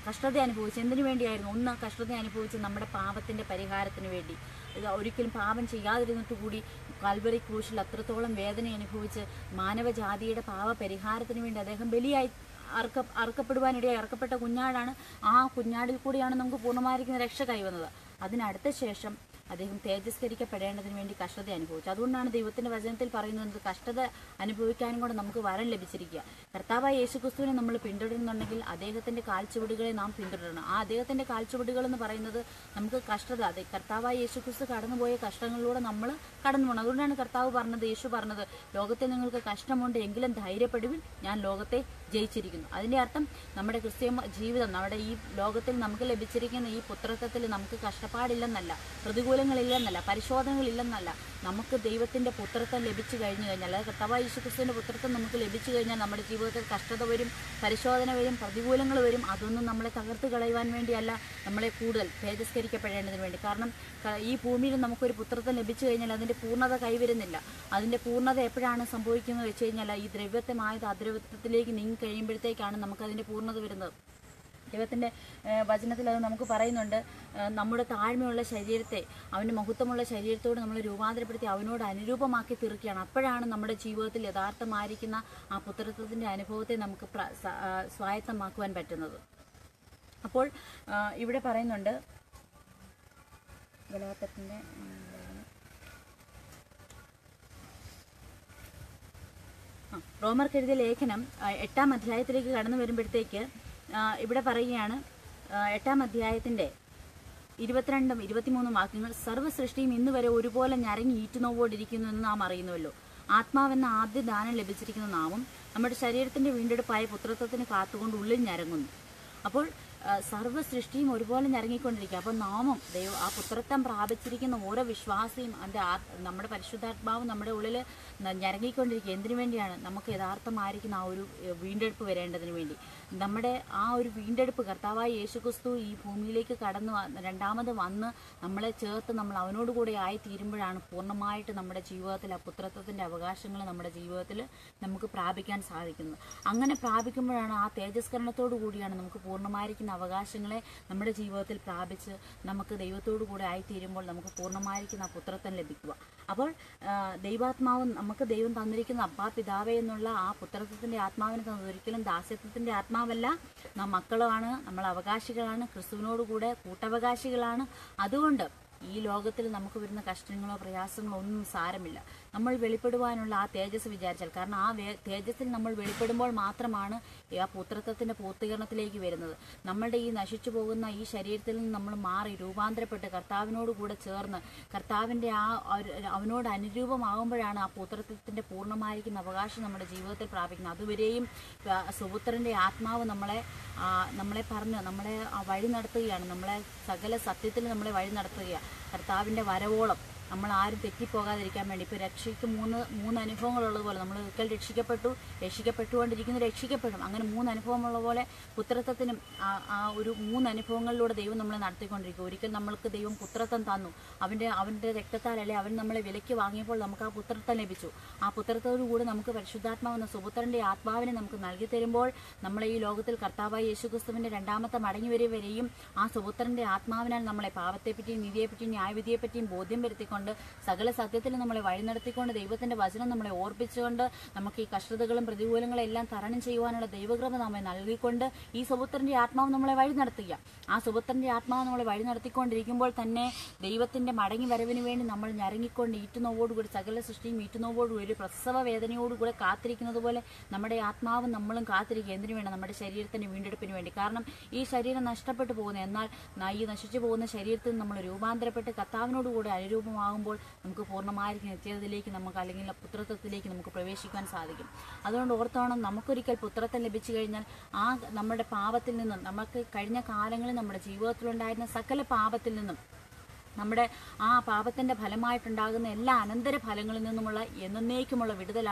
കഷ്ടത അനുഭവിച്ചു എന്തിനു വേണ്ടിയായിരുന്നു ഒന്ന് കഷ്ടത അനുഭവിച്ച് നമ്മുടെ പാപത്തിന്റെ പരിഹാരത്തിന് വേണ്ടി ഇത് ഒരിക്കലും പാപം ചെയ്യാതിരുന്നിട്ട് കൂടി കാൽവറി ക്രൂശിൽ അത്രത്തോളം വേദന അനുഭവിച്ച് മാനവജാതിയുടെ പാപ പരിഹാരത്തിന് വേണ്ടി അദ്ദേഹം ബലിയായി അറുക്ക അറുക്കപ്പെടുവാനിടയായി അറുക്കപ്പെട്ട കുഞ്ഞാടാണ് ആ കുഞ്ഞാടിൽ കൂടിയാണ് നമുക്ക് പൂർണ്ണമായിരിക്കുന്ന രക്ഷ കൈവന്നത് അതിനടുത്ത ശേഷം അദ്ദേഹം തേജസ്കരിക്കപ്പെടേണ്ടതിന് വേണ്ടി കഷ്ടത അനുഭവിച്ചു അതുകൊണ്ടാണ് ദൈവത്തിന്റെ വചനത്തിൽ പറയുന്നത് കഷ്ടത അനുഭവിക്കാനും കൂടെ നമുക്ക് വരം ലഭിച്ചിരിക്കുക കർത്താവായ യേശുക്രിസ്തുവിനെ നമ്മൾ പിന്തുടരുന്നുണ്ടെങ്കിൽ അദ്ദേഹത്തിന്റെ കാൽച്ചുവടുകളെ നാം പിന്തുടരണം ആ അദ്ദേഹത്തിന്റെ കാൽച്ചുവടുകൾ എന്ന് പറയുന്നത് നമുക്ക് കഷ്ടത അതെ കർത്താവായ യേശുക്രിസ്തു കടന്നുപോയ കഷ്ടങ്ങളിലൂടെ നമ്മൾ കടന്നു പോകണം അതുകൊണ്ടാണ് കർത്താവ് പറഞ്ഞത് യേശു പറഞ്ഞത് ലോകത്തിൽ നിങ്ങൾക്ക് കഷ്ടമുണ്ട് എങ്കിലും ധൈര്യപ്പെടുവിൻ ഞാൻ ലോകത്തെ ജയിച്ചിരിക്കുന്നു അതിന്റെ അർത്ഥം നമ്മുടെ ക്രിസ്ത്യ ജീവിതം നമ്മുടെ ഈ ലോകത്തിൽ നമുക്ക് ലഭിച്ചിരിക്കുന്ന ഈ പുത്രത്വത്തിൽ നമുക്ക് കഷ്ടപ്പാടില്ലെന്നല്ല പ്രതികൂലങ്ങളില്ലെന്നല്ല പരിശോധനകളില്ലെന്നല്ല നമുക്ക് ദൈവത്തിന്റെ പുത്രത്വം ലഭിച്ചു കഴിഞ്ഞു കഴിഞ്ഞാൽ അതായത് കർത്താവായ യേശുക്രിസ്തുവിന്റെ പുത്രത്വം നമുക്ക് ലഭിച്ചു കഴിഞ്ഞാൽ നമ്മുടെ ജീവിതത്തിൽ കഷ്ടത വരും പരിശോധന വരും പ്രതികൂലങ്ങൾ വരും അതൊന്നും നമ്മളെ തകർത്ത് കളയുവാൻ വേണ്ടിയല്ല നമ്മളെ കൂടുതൽ തേജസ്കരിക്കപ്പെടേണ്ടതിന് വേണ്ടി കാരണം ക- ഈ ഭൂമിയിൽ നമുക്കൊരു പുത്രത്വം ലഭിച്ചു കഴിഞ്ഞാൽ അതിന്റെ പൂർണ്ണത കൈവരുന്നില്ല അതിന്റെ പൂർണ്ണത എപ്പോഴാണ് സംഭവിക്കുന്നത് വെച്ച് കഴിഞ്ഞാൽ ഈ ദ്രവ്യത്വമായത് അദ്രവ്യത്വത്തിലേക്ക് നീങ്ങി കഴിയുമ്പോഴത്തേക്കാണ് നമുക്കതിന്റെ പൂർണ്ണത വരുന്നത് ദൈവത്തിന്റെ ഏഹ്, വചനത്തിൽ അത് നമുക്ക് പറയുന്നുണ്ട് ഏഹ്, നമ്മുടെ താഴ്മയുള്ള ശരീരത്തെ അവന്റെ മഹത്വമുള്ള ശരീരത്തോട് നമ്മൾ രൂപാന്തരപ്പെടുത്തി അവനോട് അനുരൂപമാക്കി തീർക്കുകയാണ് അപ്പോഴാണ് നമ്മുടെ ജീവിതത്തിൽ യഥാർത്ഥമായിരിക്കുന്ന ആ പുത്രത്വത്തിന്റെ അനുഭവത്തെ നമുക്ക് പ്ര- സ- ആ, സ്വായത്തമാക്കുവാൻ പറ്റുന്നത് അപ്പോൾ ആ, ഇവിടെ പറയുന്നുണ്ട് ഗലാത്തത്തിന്റെ ഉം, ആ, റോമർക്ക് എഴുതിയ ലേഖനം ആ, എട്ടാം അധ്യായത്തിലേക്ക് കടന്നു വരുമ്പോഴത്തേക്ക് ആ, ഇവിടെ പറയുകയാണ് ആ, എട്ടാം അധ്യായത്തിന്റെ ഇരുപത്തിരണ്ടും ഇരുപത്തിമൂന്നും വാക്യങ്ങൾ സർവ്വ സൃഷ്ടിയും ഇന്ന് വരെ ഒരുപോലെ ഞരങ്ങി ഈറ്റുനോവോടിരിക്കുന്നു എന്ന് നാം അറിയുന്നുവല്ലോ ആത്മാവെന്ന ആദ്യ ദാനം ലഭിച്ചിരിക്കുന്ന നാമും നമ്മുടെ ശരീരത്തിന്റെ വീണ്ടെടുപ്പായ പുത്രത്വത്തിന് കാത്തുകൊണ്ട് ഉള്ളിൽ ഞരങ്ങുന്നു അപ്പോൾ ആ, സർവ്വ സൃഷ്ടിയും ഒരുപോലെ ഞരങ്ങിക്കൊണ്ടിരിക്കുക അപ്പോൾ നാമും ദൈവ ആ പുത്രത്വം പ്രാപിച്ചിരിക്കുന്ന ഓരോ വിശ്വാസിയും അതിൻ്റെ ആ നമ്മുടെ പരിശുദ്ധാത്മാവും നമ്മുടെ ഉള്ളിൽ ന- ഞരങ്ങിക്കൊണ്ടിരിക്കുക എന്തിനു വേണ്ടിയാണ് നമുക്ക് യഥാർത്ഥമായിരിക്കുന്ന ആ ഒരു ഏ, വീണ്ടെടുപ്പ് വരേണ്ടതിന് വേണ്ടി നമ്മുടെ ആ ഒരു വീണ്ടെടുപ്പ് കർത്താവായ യേശുക്രിസ്തു ഈ ഭൂമിയിലേക്ക് കടന്നു വ- രണ്ടാമത് വന്ന് നമ്മളെ ചേർത്ത് നമ്മൾ അവനോട് കൂടെ ആയി തീരുമ്പോഴാണ് പൂർണ്ണമായിട്ട് നമ്മുടെ ജീവിതത്തിൽ ആ പുത്രത്വത്തിന്റെ അവകാശങ്ങൾ നമ്മുടെ ജീവിതത്തിൽ നമുക്ക് പ്രാപിക്കാൻ സാധിക്കുന്നത് അങ്ങനെ പ്രാപിക്കുമ്പോഴാണ് ആ തേജസ്കരണത്തോടു കൂടിയാണ് നമുക്ക് പൂർണ്ണമായിരിക്കുന്ന അവകാശങ്ങളെ നമ്മുടെ ജീവിതത്തിൽ പ്രാപിച്ച് നമുക്ക് ദൈവത്തോടു കൂടെ ആയിത്തീരുമ്പോൾ നമുക്ക് പൂർണ്ണമായിരിക്കുന്ന ആ പുത്രത്വം ലഭിക്കുക അപ്പോൾ ആ, ദൈവാത്മാവ് നമുക്ക് ദൈവം തന്നിരിക്കുന്ന അപ്പാ പിതാവേ എന്നുള്ള ആ പുത്രത്വത്തിന്റെ ആത്മാവിനെ തന്നത് ഒരിക്കലും ദാസ്യത്വത്തിന്റെ ആത്മാവല്ല നാം മക്കളാണ് നമ്മൾ അവകാശികളാണ് ക്രിസ്തുവിനോട് കൂടെ കൂട്ടവകാശികളാണ് അതുകൊണ്ട് ഈ ലോകത്തിൽ നമുക്ക് വരുന്ന കഷ്ടങ്ങളോ പ്രയാസങ്ങളോ ഒന്നും സാരമില്ല നമ്മൾ വെളിപ്പെടുവാനുള്ള ആ തേജസ് വിചാരിച്ചാൽ കാരണം ആ വേ- തേജസ്സിൽ നമ്മൾ വെളിപ്പെടുമ്പോൾ മാത്രമാണ് ഈ ആ പുത്രത്വത്തിന്റെ പൂർത്തീകരണത്തിലേക്ക് വരുന്നത് നമ്മളുടെ ഈ നശിച്ചു പോകുന്ന ഈ ശരീരത്തിൽ നിന്ന് നമ്മൾ മാറി രൂപാന്തരപ്പെട്ട് കർത്താവിനോട് കൂടെ ചേർന്ന് കർത്താവിന്റെ ആ ഒരു- അവനോട് അനുരൂപമാകുമ്പോഴാണ് ആ പുത്രത്വത്തിന്റെ പൂർണ്ണമായിരിക്കുന്ന അവകാശം നമ്മുടെ ജീവിതത്തിൽ പ്രാപിക്കുന്നത് അതുവരെയും ആ, സുപുത്രന്റെ ആത്മാവ് നമ്മളെ ആ, നമ്മളെ പറഞ്ഞ് നമ്മളെ ആ വഴി നടത്തുകയാണ് നമ്മളെ സകല സത്യത്തിൽ നമ്മളെ വഴി നടത്തുകയാണ് കർത്താവിന്റെ വരവോളം നമ്മൾ ആരും തെറ്റിപ്പോകാതിരിക്കാൻ വേണ്ടി ഇപ്പോൾ രക്ഷയ്ക്ക് മൂന്ന് മൂന്ന് അനുഭവങ്ങളുള്ളതുപോലെ നമ്മൾ ഒരിക്കൽ രക്ഷിക്കപ്പെട്ടു രക്ഷിക്കപ്പെട്ടുകൊണ്ടിരിക്കുന്നു രക്ഷിക്കപ്പെടും അങ്ങനെ മൂന്ന് അനുഭവമുള്ള പോലെ പുത്രത്വത്തിനും ആ ആ ഒരു മൂന്ന് അനുഭവങ്ങളിലൂടെ ദൈവം നമ്മളെ നടത്തിക്കൊണ്ടിരിക്കും ഒരിക്കൽ നമ്മൾക്ക് ദൈവം പുത്രത്വം തന്നു അവൻ്റെ അവൻ്റെ രക്തത്താൽ അല്ലെ അവൻ നമ്മളെ വിലയ്ക്ക് വാങ്ങിയപ്പോൾ നമുക്ക് ആ പുത്രത്വം ലഭിച്ചു ആ പുത്രത്തോടുകൂടി നമുക്ക് പരിശുദ്ധാത്മാവെന്ന സുപുത്രന്റെ ആത്മാവിനെ നമുക്ക് നൽകി തരുമ്പോൾ നമ്മളെ ഈ ലോകത്തിൽ കർത്താവായ യേശുക്രിസ്തുവിന്റെ രണ്ടാമത്തെ മടങ്ങി വരെ വരെയും ആ സുപുത്രന്റെ ആത്മാവിനാൽ നമ്മളെ പാപത്തെപ്പറ്റിയും നീതിയെപ്പറ്റിയും ന്യായവിധിയെപ്പറ്റിയും ബോധ്യം വരുത്തിക്കൊണ്ട് സകല സത്യത്തിൽ നമ്മളെ വഴി നടത്തിക്കൊണ്ട് ദൈവത്തിന്റെ വചനം നമ്മളെ ഓർപ്പിച്ചുകൊണ്ട് നമുക്ക് ഈ കഷ്ടതകളും പ്രതികൂലങ്ങളും എല്ലാം തരണം ചെയ്യുവാനുള്ള ദൈവകൃപ നമ്മെ നൽകിക്കൊണ്ട് ഈ സുപുത്രന്റെ ആത്മാവ് നമ്മളെ വഴി നടത്തുക ആ സുപുത്രന്റെ ആത്മാവ് നമ്മളെ വഴി നടത്തിക്കൊണ്ടിരിക്കുമ്പോൾ തന്നെ ദൈവത്തിന്റെ മടങ്ങി വരവിന് വേണ്ടി നമ്മൾ ഞരങ്ങിക്കൊണ്ട് ഈറ്റുനോവോടുകൂടി സകല സൃഷ്ടിയും ഈറ്റുനോവോടുകൂടി ഒരു പ്രസവ വേദനയോടുകൂടെ കാത്തിരിക്കുന്നത് പോലെ നമ്മുടെ ആത്മാവും നമ്മളും കാത്തിരിക്കുക എന്തിനു വേണം നമ്മുടെ ശരീരത്തിന്റെ വീണ്ടെടുപ്പിന് വേണ്ടി കാരണം ഈ ശരീരം നഷ്ടപ്പെട്ടു പോകുന്നു എന്നാൽ ന- ഈ നശിച്ചു പോകുന്ന ശരീരത്തിൽ നിന്ന് നമ്മൾ രൂപാന്തരപ്പെട്ട് കർത്താവിനോടുകൂടി അനുരൂപമാകുമ്പോൾ നമുക്ക് പൂർണ്ണമായിരിക്കും നിത്യതയിലേക്ക് നമുക്ക് അല്ലെങ്കിൽ ആ പുത്രത്വത്തിലേക്ക് നമുക്ക് പ്രവേശിക്കാൻ സാധിക്കും അതുകൊണ്ട് ഓർത്തോണം നമുക്കൊരിക്കൽ പുത്രത്വം ലഭിച്ചു കഴിഞ്ഞാൽ ആ നമ്മുടെ പാപത്തിൽ നിന്നും നമുക്ക് കഴിഞ്ഞ കാലങ്ങളിൽ നമ്മുടെ ജീവിതത്തിലുണ്ടായിരുന്ന സകല പാപത്തിൽ നിന്നും നമ്മുടെ ആ പാപത്തിന്റെ ഫലമായിട്ടുണ്ടാകുന്ന എല്ലാ അനന്തര ഫലങ്ങളിൽ നിന്നുമുള്ള എന്നേക്കുമുള്ള വിടുതലാണ്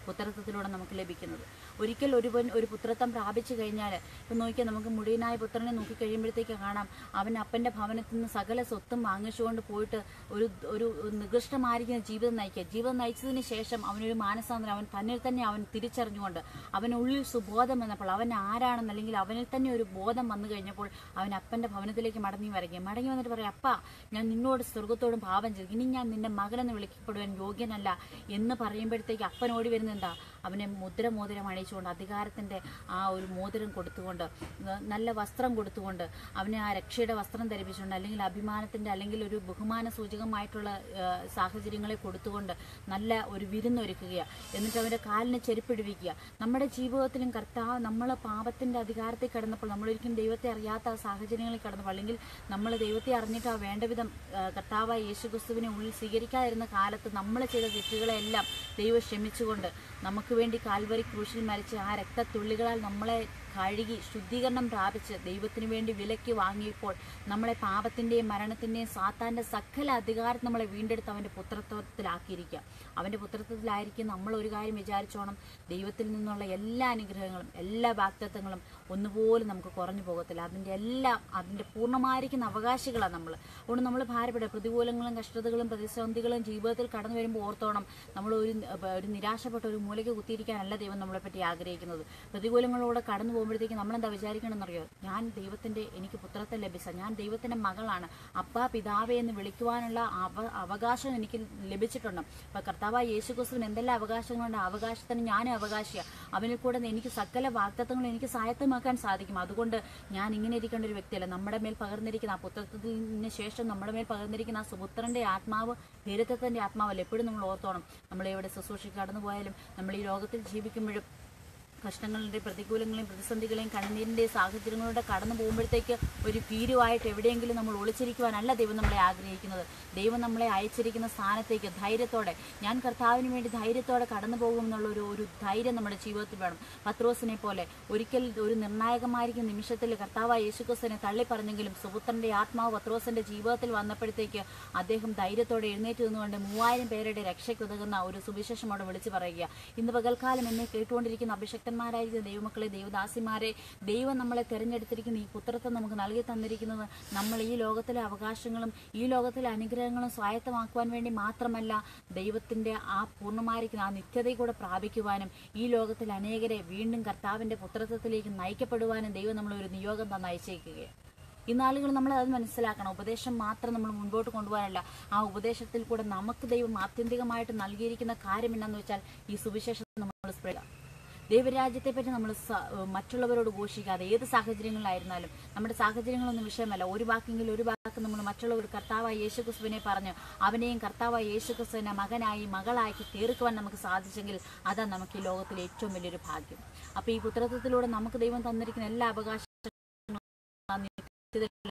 പുത്രത്വത്തിലൂടെ നമുക്ക് ലഭിക്കുന്നത് ഒരിക്കൽ ഒരുവൻ ഒരു പുത്രത്വം പ്രാപിച്ചു കഴിഞ്ഞാൽ ഇപ്പം നോക്കിയാൽ നമുക്ക് മുടിയനായ പുത്രനെ നോക്കി കഴിയുമ്പോഴത്തേക്ക് കാണാം അവൻ അപ്പൻ്റെ ഭവനത്തിൽ നിന്ന് സകല സ്വത്തും വാങ്ങിച്ചുകൊണ്ട് പോയിട്ട് ഒരു ഒരു നികൃഷ്ടമായിരിക്കുന്ന ജീവിതം നയിക്കുക ജീവിതം നയിച്ചതിന് ശേഷം അവനൊരു മാനസാന്തരം അവൻ തന്നിൽ തന്നെ അവൻ തിരിച്ചറിഞ്ഞുകൊണ്ട് അവനുള്ളിൽ സുബോധം വന്നപ്പോൾ അവൻ ആരാണെന്ന് അല്ലെങ്കിൽ അവനിൽ തന്നെ ഒരു ബോധം വന്നു കഴിഞ്ഞപ്പോൾ അവൻ അപ്പൻ്റെ ഭവനത്തിലേക്ക് മടങ്ങി വരയ്ക്കുക മടങ്ങി വന്നിട്ട് പറയും അപ്പ ഞാൻ നിന്നോട് സ്വർഗത്തോടും പാപം ചെയ്തു ഇനി ഞാൻ നിന്റെ മകനെന്ന് വിളിക്കപ്പെടുവാൻ യോഗ്യനല്ല എന്ന് പറയുമ്പോഴത്തേക്ക് അപ്പൻ ഓടി വരുന്ന എന്താ അവനെ മുദ്ര മോതിരം അണിയിച്ചുകൊണ്ട് അധികാരത്തിന്റെ ആ ഒരു മോതിരം കൊടുത്തുകൊണ്ട് ന- നല്ല വസ്ത്രം കൊടുത്തുകൊണ്ട് അവനെ ആ രക്ഷയുടെ വസ്ത്രം ധരിപ്പിച്ചുകൊണ്ട് അല്ലെങ്കിൽ അഭിമാനത്തിന്റെ അല്ലെങ്കിൽ ഒരു ബഹുമാന സൂചകമായിട്ടുള്ള ആ, സാഹചര്യങ്ങളെ കൊടുത്തുകൊണ്ട് നല്ല ഒരു വിരുന്നൊരുക്കുകയാണ് എന്നിട്ട് അവന്റെ കാലിന് ചെരുപ്പിടിവിക്കുക നമ്മുടെ ജീവിതത്തിലും കർത്താവ് നമ്മൾ പാപത്തിന്റെ അധികാരത്തിൽ കിടന്നപ്പോൾ നമ്മളൊരിക്കലും ദൈവത്തെ അറിയാത്ത ആ സാഹചര്യങ്ങളിൽ കിടന്നപ്പോൾ അല്ലെങ്കിൽ നമ്മൾ ദൈവത്തെ അറിഞ്ഞിട്ട് ആ വേണ്ട വിധം ആ, കർത്താവായ യേശു ക്രിസ്തുവിനെ ഉള്ളിൽ സ്വീകരിക്കാതിരുന്ന കാലത്ത് നമ്മൾ ചെയ്ത തെറ്റുകളെല്ലാം ദൈവം ക്ഷമിച്ചുകൊണ്ട് നമുക്ക് വേണ്ടി കാൽവരി ക്രൂശിൽ മരിച്ച ആ രക്തത്തുള്ളികളാൽ നമ്മളെ കഴുകി ശുദ്ധീകരണം പ്രാപിച്ച് ദൈവത്തിന് വേണ്ടി വിലയ്ക്ക് വാങ്ങിയപ്പോൾ നമ്മളെ പാപത്തിന്റെയും മരണത്തിന്റെയും സാത്താന്റെ സകല അധികാരം നമ്മളെ വീണ്ടെടുത്ത് അവന്റെ പുത്രത്വത്തിലാക്കിയിരിക്കുക അവന്റെ പുത്രത്വത്തിലായിരിക്കും നമ്മൾ ഒരു കാര്യം വിചാരിച്ചോണം ദൈവത്തിൽ നിന്നുള്ള എല്ലാ അനുഗ്രഹങ്ങളും എല്ലാ വാക്തത്വങ്ങളും ഒന്നുപോലും നമുക്ക് കുറഞ്ഞു പോകത്തില്ല അതിന്റെ എല്ലാം അതിന്റെ പൂർണ്ണമായിരിക്കുന്ന അവകാശികളാണ് നമ്മൾ അതുകൊണ്ട് നമ്മൾ ഭാരപ്പെടുക പ്രതികൂലങ്ങളും കഷ്ടതകളും പ്രതിസന്ധികളും ജീവിതത്തിൽ കടന്നു വരുമ്പോൾ ഓർത്തോണം നമ്മൾ ഒരു ഒരു നിരാശപ്പെട്ട ഒരു മൂലയ്ക്ക് കുത്തിയിരിക്കാനല്ല ദൈവം നമ്മളെ പറ്റി ആഗ്രഹിക്കുന്നത് പ്രതികൂലങ്ങളോടെ കടന്നു പോകുമ്പോഴത്തേക്ക് നമ്മൾ എന്താ വിചാരിക്കണമെന്നറിയോ ഞാൻ ദൈവത്തിന്റെ എനിക്ക് പുത്രത്തെ ലഭിച്ച ഞാൻ ദൈവത്തിന്റെ മകളാണ് അപ്പ പിതാവേ എന്ന് വിളിക്കുവാനുള്ള അവ അവകാശം എനിക്ക് ലഭിച്ചിട്ടുണ്ട് അപ്പൊ കർത്താവായ യേശു ക്രിസ്തുവിന് എന്തെല്ലാം അവകാശങ്ങളുണ്ട് ആ അവകാശത്തിന് ഞാനും അവകാശിയാണ് അവനിൽ കൂടെ എനിക്ക് സകല വാഗ്ദത്തങ്ങളും എനിക്ക് സ്വായത്തമാക്കാൻ സാധിക്കും അതുകൊണ്ട് ഞാൻ ഇങ്ങനെ ഇരിക്കേണ്ട ഒരു വ്യക്തിയല്ല നമ്മുടെ മേൽ പകർന്നിരിക്കുന്ന ആ പുത്രത്വത്തിന് ശേഷം നമ്മുടെ മേൽ പകർന്നിരിക്കുന്ന ആ സുപുത്രന്റെ ആത്മാവ് ധീരത്വത്തിന്റെ ആത്മാവല്ല എപ്പോഴും നമ്മൾ ഓർത്തോണം നമ്മൾ എവിടെ ശുശ്രൂഷയ്ക്ക് കടന്നു പോയാലും നമ്മൾ ഈ ലോകത്തിൽ ജീവിക്കുമ്പോഴും കഷ്ടങ്ങളുടെ പ്രതികൂലങ്ങളെയും പ്രതിസന്ധികളെയും കണ്ണീരിന്റെയും സാഹചര്യങ്ങളുടെ കടന്നു പോകുമ്പോഴത്തേക്ക് ഒരു ഭീരുവായിട്ട് എവിടെയെങ്കിലും നമ്മൾ ഒളിച്ചിരിക്കുവാനല്ല ദൈവം നമ്മളെ ആഗ്രഹിക്കുന്നത് ദൈവം നമ്മളെ അയച്ചിരിക്കുന്ന സ്ഥാനത്തേക്ക് ധൈര്യത്തോടെ ഞാൻ കർത്താവിന് വേണ്ടി ധൈര്യത്തോടെ കടന്നു പോകും എന്നുള്ള ഒരു ഒരു ധൈര്യം നമ്മുടെ ജീവിതത്തിൽ വേണം പത്രോസിനെ പോലെ ഒരിക്കൽ ഒരു നിർണായകമായിരിക്കുന്ന നിമിഷത്തിൽ കർത്താവായ യേശുക്രിസ്തുവിനെ തള്ളി പറഞ്ഞെങ്കിലും സുപുത്രന്റെ ആത്മാവ് പത്രോസിന്റെ ജീവിതത്തിൽ വന്നപ്പോഴത്തേക്ക് അദ്ദേഹം ധൈര്യത്തോടെ എഴുന്നേറ്റ് നിന്നുകൊണ്ട് മൂവായിരം പേരുടെ രക്ഷയ്ക്കുതകുന്ന ഒരു സുവിശേഷം അവിടെ വിളിച്ചു പറയുക ഇന്ന് പകൽക്കാലം എന്നെ കേട്ടുകൊണ്ടിരിക്കുന്ന അഭിഷക്തന്മാരായിരിക്കുന്ന ദൈവമക്കളെ ദൈവദാസിമാരെ ദൈവം നമ്മളെ തെരഞ്ഞെടുത്തിരിക്കുന്ന ഈ പുത്രത്വം നമുക്ക് നൽകി തന്നിരിക്കുന്നത് നമ്മൾ ഈ ലോകത്തിലെ അവകാശങ്ങളും ഈ ലോകത്തിലെ അനുഗ്രഹങ്ങളും സ്വായത്തമാക്കുവാൻ വേണ്ടി മാത്രമല്ല ദൈവത്തിന്റെ ആ പൂർണ്ണമായിരിക്കുന്ന ആ നിത്യതയെ കൂടെ പ്രാപിക്കുവാനും ഈ ലോകത്തിൽ അനേകരെ വീണ്ടും കർത്താവിന്റെ പുത്രത്വത്തിലേക്ക് നയിക്കപ്പെടുവാനും ദൈവം നമ്മളെ ഒരു നിയോഗം തന്നെ അയച്ചേക്കുകയാണ് ഇന്നാളുകൾ നമ്മൾ അത് മനസ്സിലാക്കണം ഉപദേശം മാത്രം നമ്മൾ മുൻപോട്ട് കൊണ്ടുപോകാനല്ല ആ ഉപദേശത്തിൽ കൂടെ നമുക്ക് ദൈവം ആത്യന്തികമായിട്ട് നൽകിയിരിക്കുന്ന കാര്യം എന്നാന്ന് വെച്ചാൽ ഈ സുവിശേഷം നമ്മൾ സ്പ്രെഡ് ദൈവരാജ്യത്തെ പറ്റി നമ്മൾ സ- മറ്റുള്ളവരോട് ഘോഷിക്കാതെ ഏത് സാഹചര്യങ്ങളിലായിരുന്നാലും നമ്മുടെ സാഹചര്യങ്ങളൊന്നും വിഷയമല്ല ഒരു വാക്കെങ്കിലും ഒരു വാക്ക് നമ്മൾ മറ്റുള്ളവർ കർത്താവായ യേശുക്രിസ്തുവിനെ പറഞ്ഞ് അവനെയും കർത്താവായ യേശുക്രിസ്തുവിനെ മകനായി മകളാക്കി തീർക്കുവാൻ നമുക്ക് സാധിച്ചെങ്കിൽ അതാണ് നമുക്ക് ഈ ലോകത്തിലെ ഏറ്റവും വലിയൊരു ഭാഗ്യം അപ്പൊ ഈ പുത്രത്വത്തിലൂടെ നമുക്ക് ദൈവം തന്നിരിക്കുന്ന എല്ലാ അവകാശങ്ങളും ആ നിത്യതയിൽ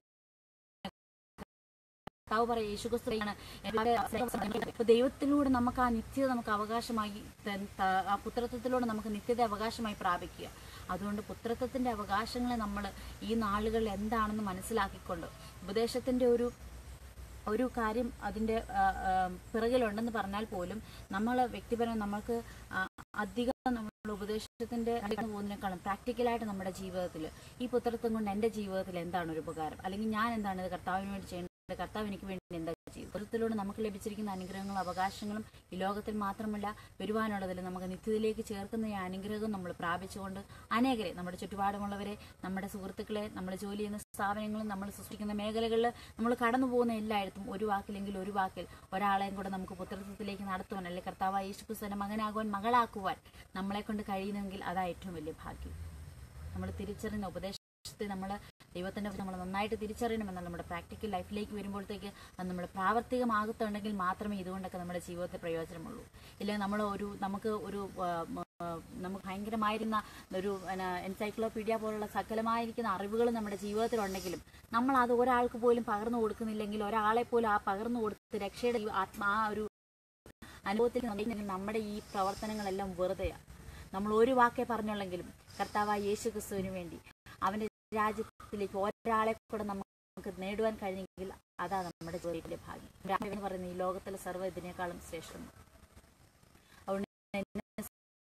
കർത്താവ് പറയും യേശുക്രിസ്തുവാണ് അപ്പൊ ദൈവത്തിലൂടെ നമുക്ക് ആ നിത്യത നമുക്ക് അവകാശമായി ത- ത- ആ പുത്രത്വത്തിലൂടെ നമുക്ക് നിത്യത അവകാശമായി പ്രാപിക്കുക അതുകൊണ്ട് പുത്രത്വത്തിന്റെ അവകാശങ്ങളെ നമ്മൾ ഈ നാളുകളിൽ എന്താണെന്ന് മനസ്സിലാക്കിക്കൊണ്ട് ഉപദേശത്തിന്റെ ഒരു ഒരു കാര്യം അതിന്റെ ആ, ആ, പിറകിലുണ്ടെന്ന് പറഞ്ഞാൽ പോലും നമ്മൾ വ്യക്തിപരം നമ്മൾക്ക് ആ, അധികം നമ്മൾ ഉപദേശത്തിന്റെ അടുത്ത് പോകുന്നതിനേക്കാളും പ്രാക്ടിക്കലായിട്ട് നമ്മുടെ ജീവിതത്തിൽ ഈ പുത്രത്വം കൊണ്ട് എൻ്റെ ജീവിതത്തിൽ എന്താണ് ഒരു ഉപകാരം അല്ലെങ്കിൽ ഞാൻ എന്താണ് ഇത് കർത്താവിന് വേണ്ടി ചെയ്യേണ്ടത് കർത്താവ് എനിക്ക് വേണ്ടി എന്താ ചെയ്യും പുത്രത്തിലൂടെ നമുക്ക് ലഭിച്ചിരിക്കുന്ന അനുഗ്രഹങ്ങളും അവകാശങ്ങളും ഈ ലോകത്തിൽ മാത്രമല്ല വരുവാനുള്ളതിൽ നമുക്ക് നിത്യത്തിലേക്ക് ചേർക്കുന്ന ഈ അനുഗ്രഹം നമ്മൾ പ്രാപിച്ചുകൊണ്ട് അനേകരെ നമ്മുടെ ചുറ്റുപാടുമുള്ളവരെ നമ്മുടെ സുഹൃത്തുക്കളെ നമ്മൾ ജോലി ചെയ്യുന്ന സ്ഥാപനങ്ങളും നമ്മൾ സൃഷ്ടിക്കുന്ന മേഖലകളിൽ നമ്മൾ കടന്നു പോകുന്ന എല്ലായിടത്തും ഒരു വാക്കിലെങ്കിൽ ഒരു വാക്കിൽ ഒരാളെയും കൂടെ നമുക്ക് പുത്രത്വത്തിലേക്ക് നടത്തുവാൻ അല്ലെങ്കിൽ കർത്താവായ യേശുക്രിസ്തുവിന്റെ മകനാകുവാൻ മകളാക്കുവാൻ നമ്മളെ കൊണ്ട് കഴിയുന്നെങ്കിൽ അതാ ഏറ്റവും വലിയ ഭാഗ്യം നമ്മൾ തിരിച്ചറിയുന്ന ഉപദേശത്തെ നമ്മൾ ദൈവത്തിന്റെ നമ്മൾ നന്നായിട്ട് തിരിച്ചറിയണമെന്നാൽ നമ്മുടെ പ്രാക്ടിക്കൽ ലൈഫിലേക്ക് വരുമ്പോഴത്തേക്ക് അത് നമ്മൾ പ്രാവർത്തികമാകത്തുണ്ടെങ്കിൽ മാത്രമേ ഇതുകൊണ്ടൊക്കെ നമ്മുടെ ജീവിതത്തിൽ പ്രയോജനമുള്ളൂ ഇല്ലെങ്കിൽ നമ്മൾ ഒരു നമുക്ക് ഒരു ആ, ആ, നമുക്ക് ഭയങ്കരമായിരുന്ന ഒരു എൻസൈക്ലോപീഡിയ പോലുള്ള സകലമായിരിക്കുന്ന അറിവുകൾ നമ്മുടെ ജീവിതത്തിലുണ്ടെങ്കിലും നമ്മൾ അത് ഒരാൾക്ക് പോലും പകർന്നു കൊടുക്കുന്നില്ലെങ്കിൽ ഒരാളെ പോലും ആ പകർന്നു കൊടുത്ത് രക്ഷയുടെ ഈ ആത്മാ ആ ഒരു അനുഭവത്തിൽ നിന്നുണ്ടെങ്കിൽ നമ്മുടെ ഈ പ്രവർത്തനങ്ങളെല്ലാം വെറുതെയാണ് നമ്മൾ ഒരു വാക്കേ പറഞ്ഞുള്ളെങ്കിലും കർത്താവായ യേശു ക്രിസ്തുവിന് വേണ്ടി അവന്റെ രാജ്യത്തിലേക്ക് ഒരാളെ കൂടെ നമുക്ക് നേടുവാൻ കഴിഞ്ഞെങ്കിൽ അതാ നമ്മുടെ ജീവിതത്തിലെ ഭാഗ്യം രാമൻ എന്ന് പറയുന്ന ഈ ലോകത്തിലെ സർവ്വ ഇതിനേക്കാളും ശ്രേഷ്ഠം അതുകൊണ്ട് എന്നെ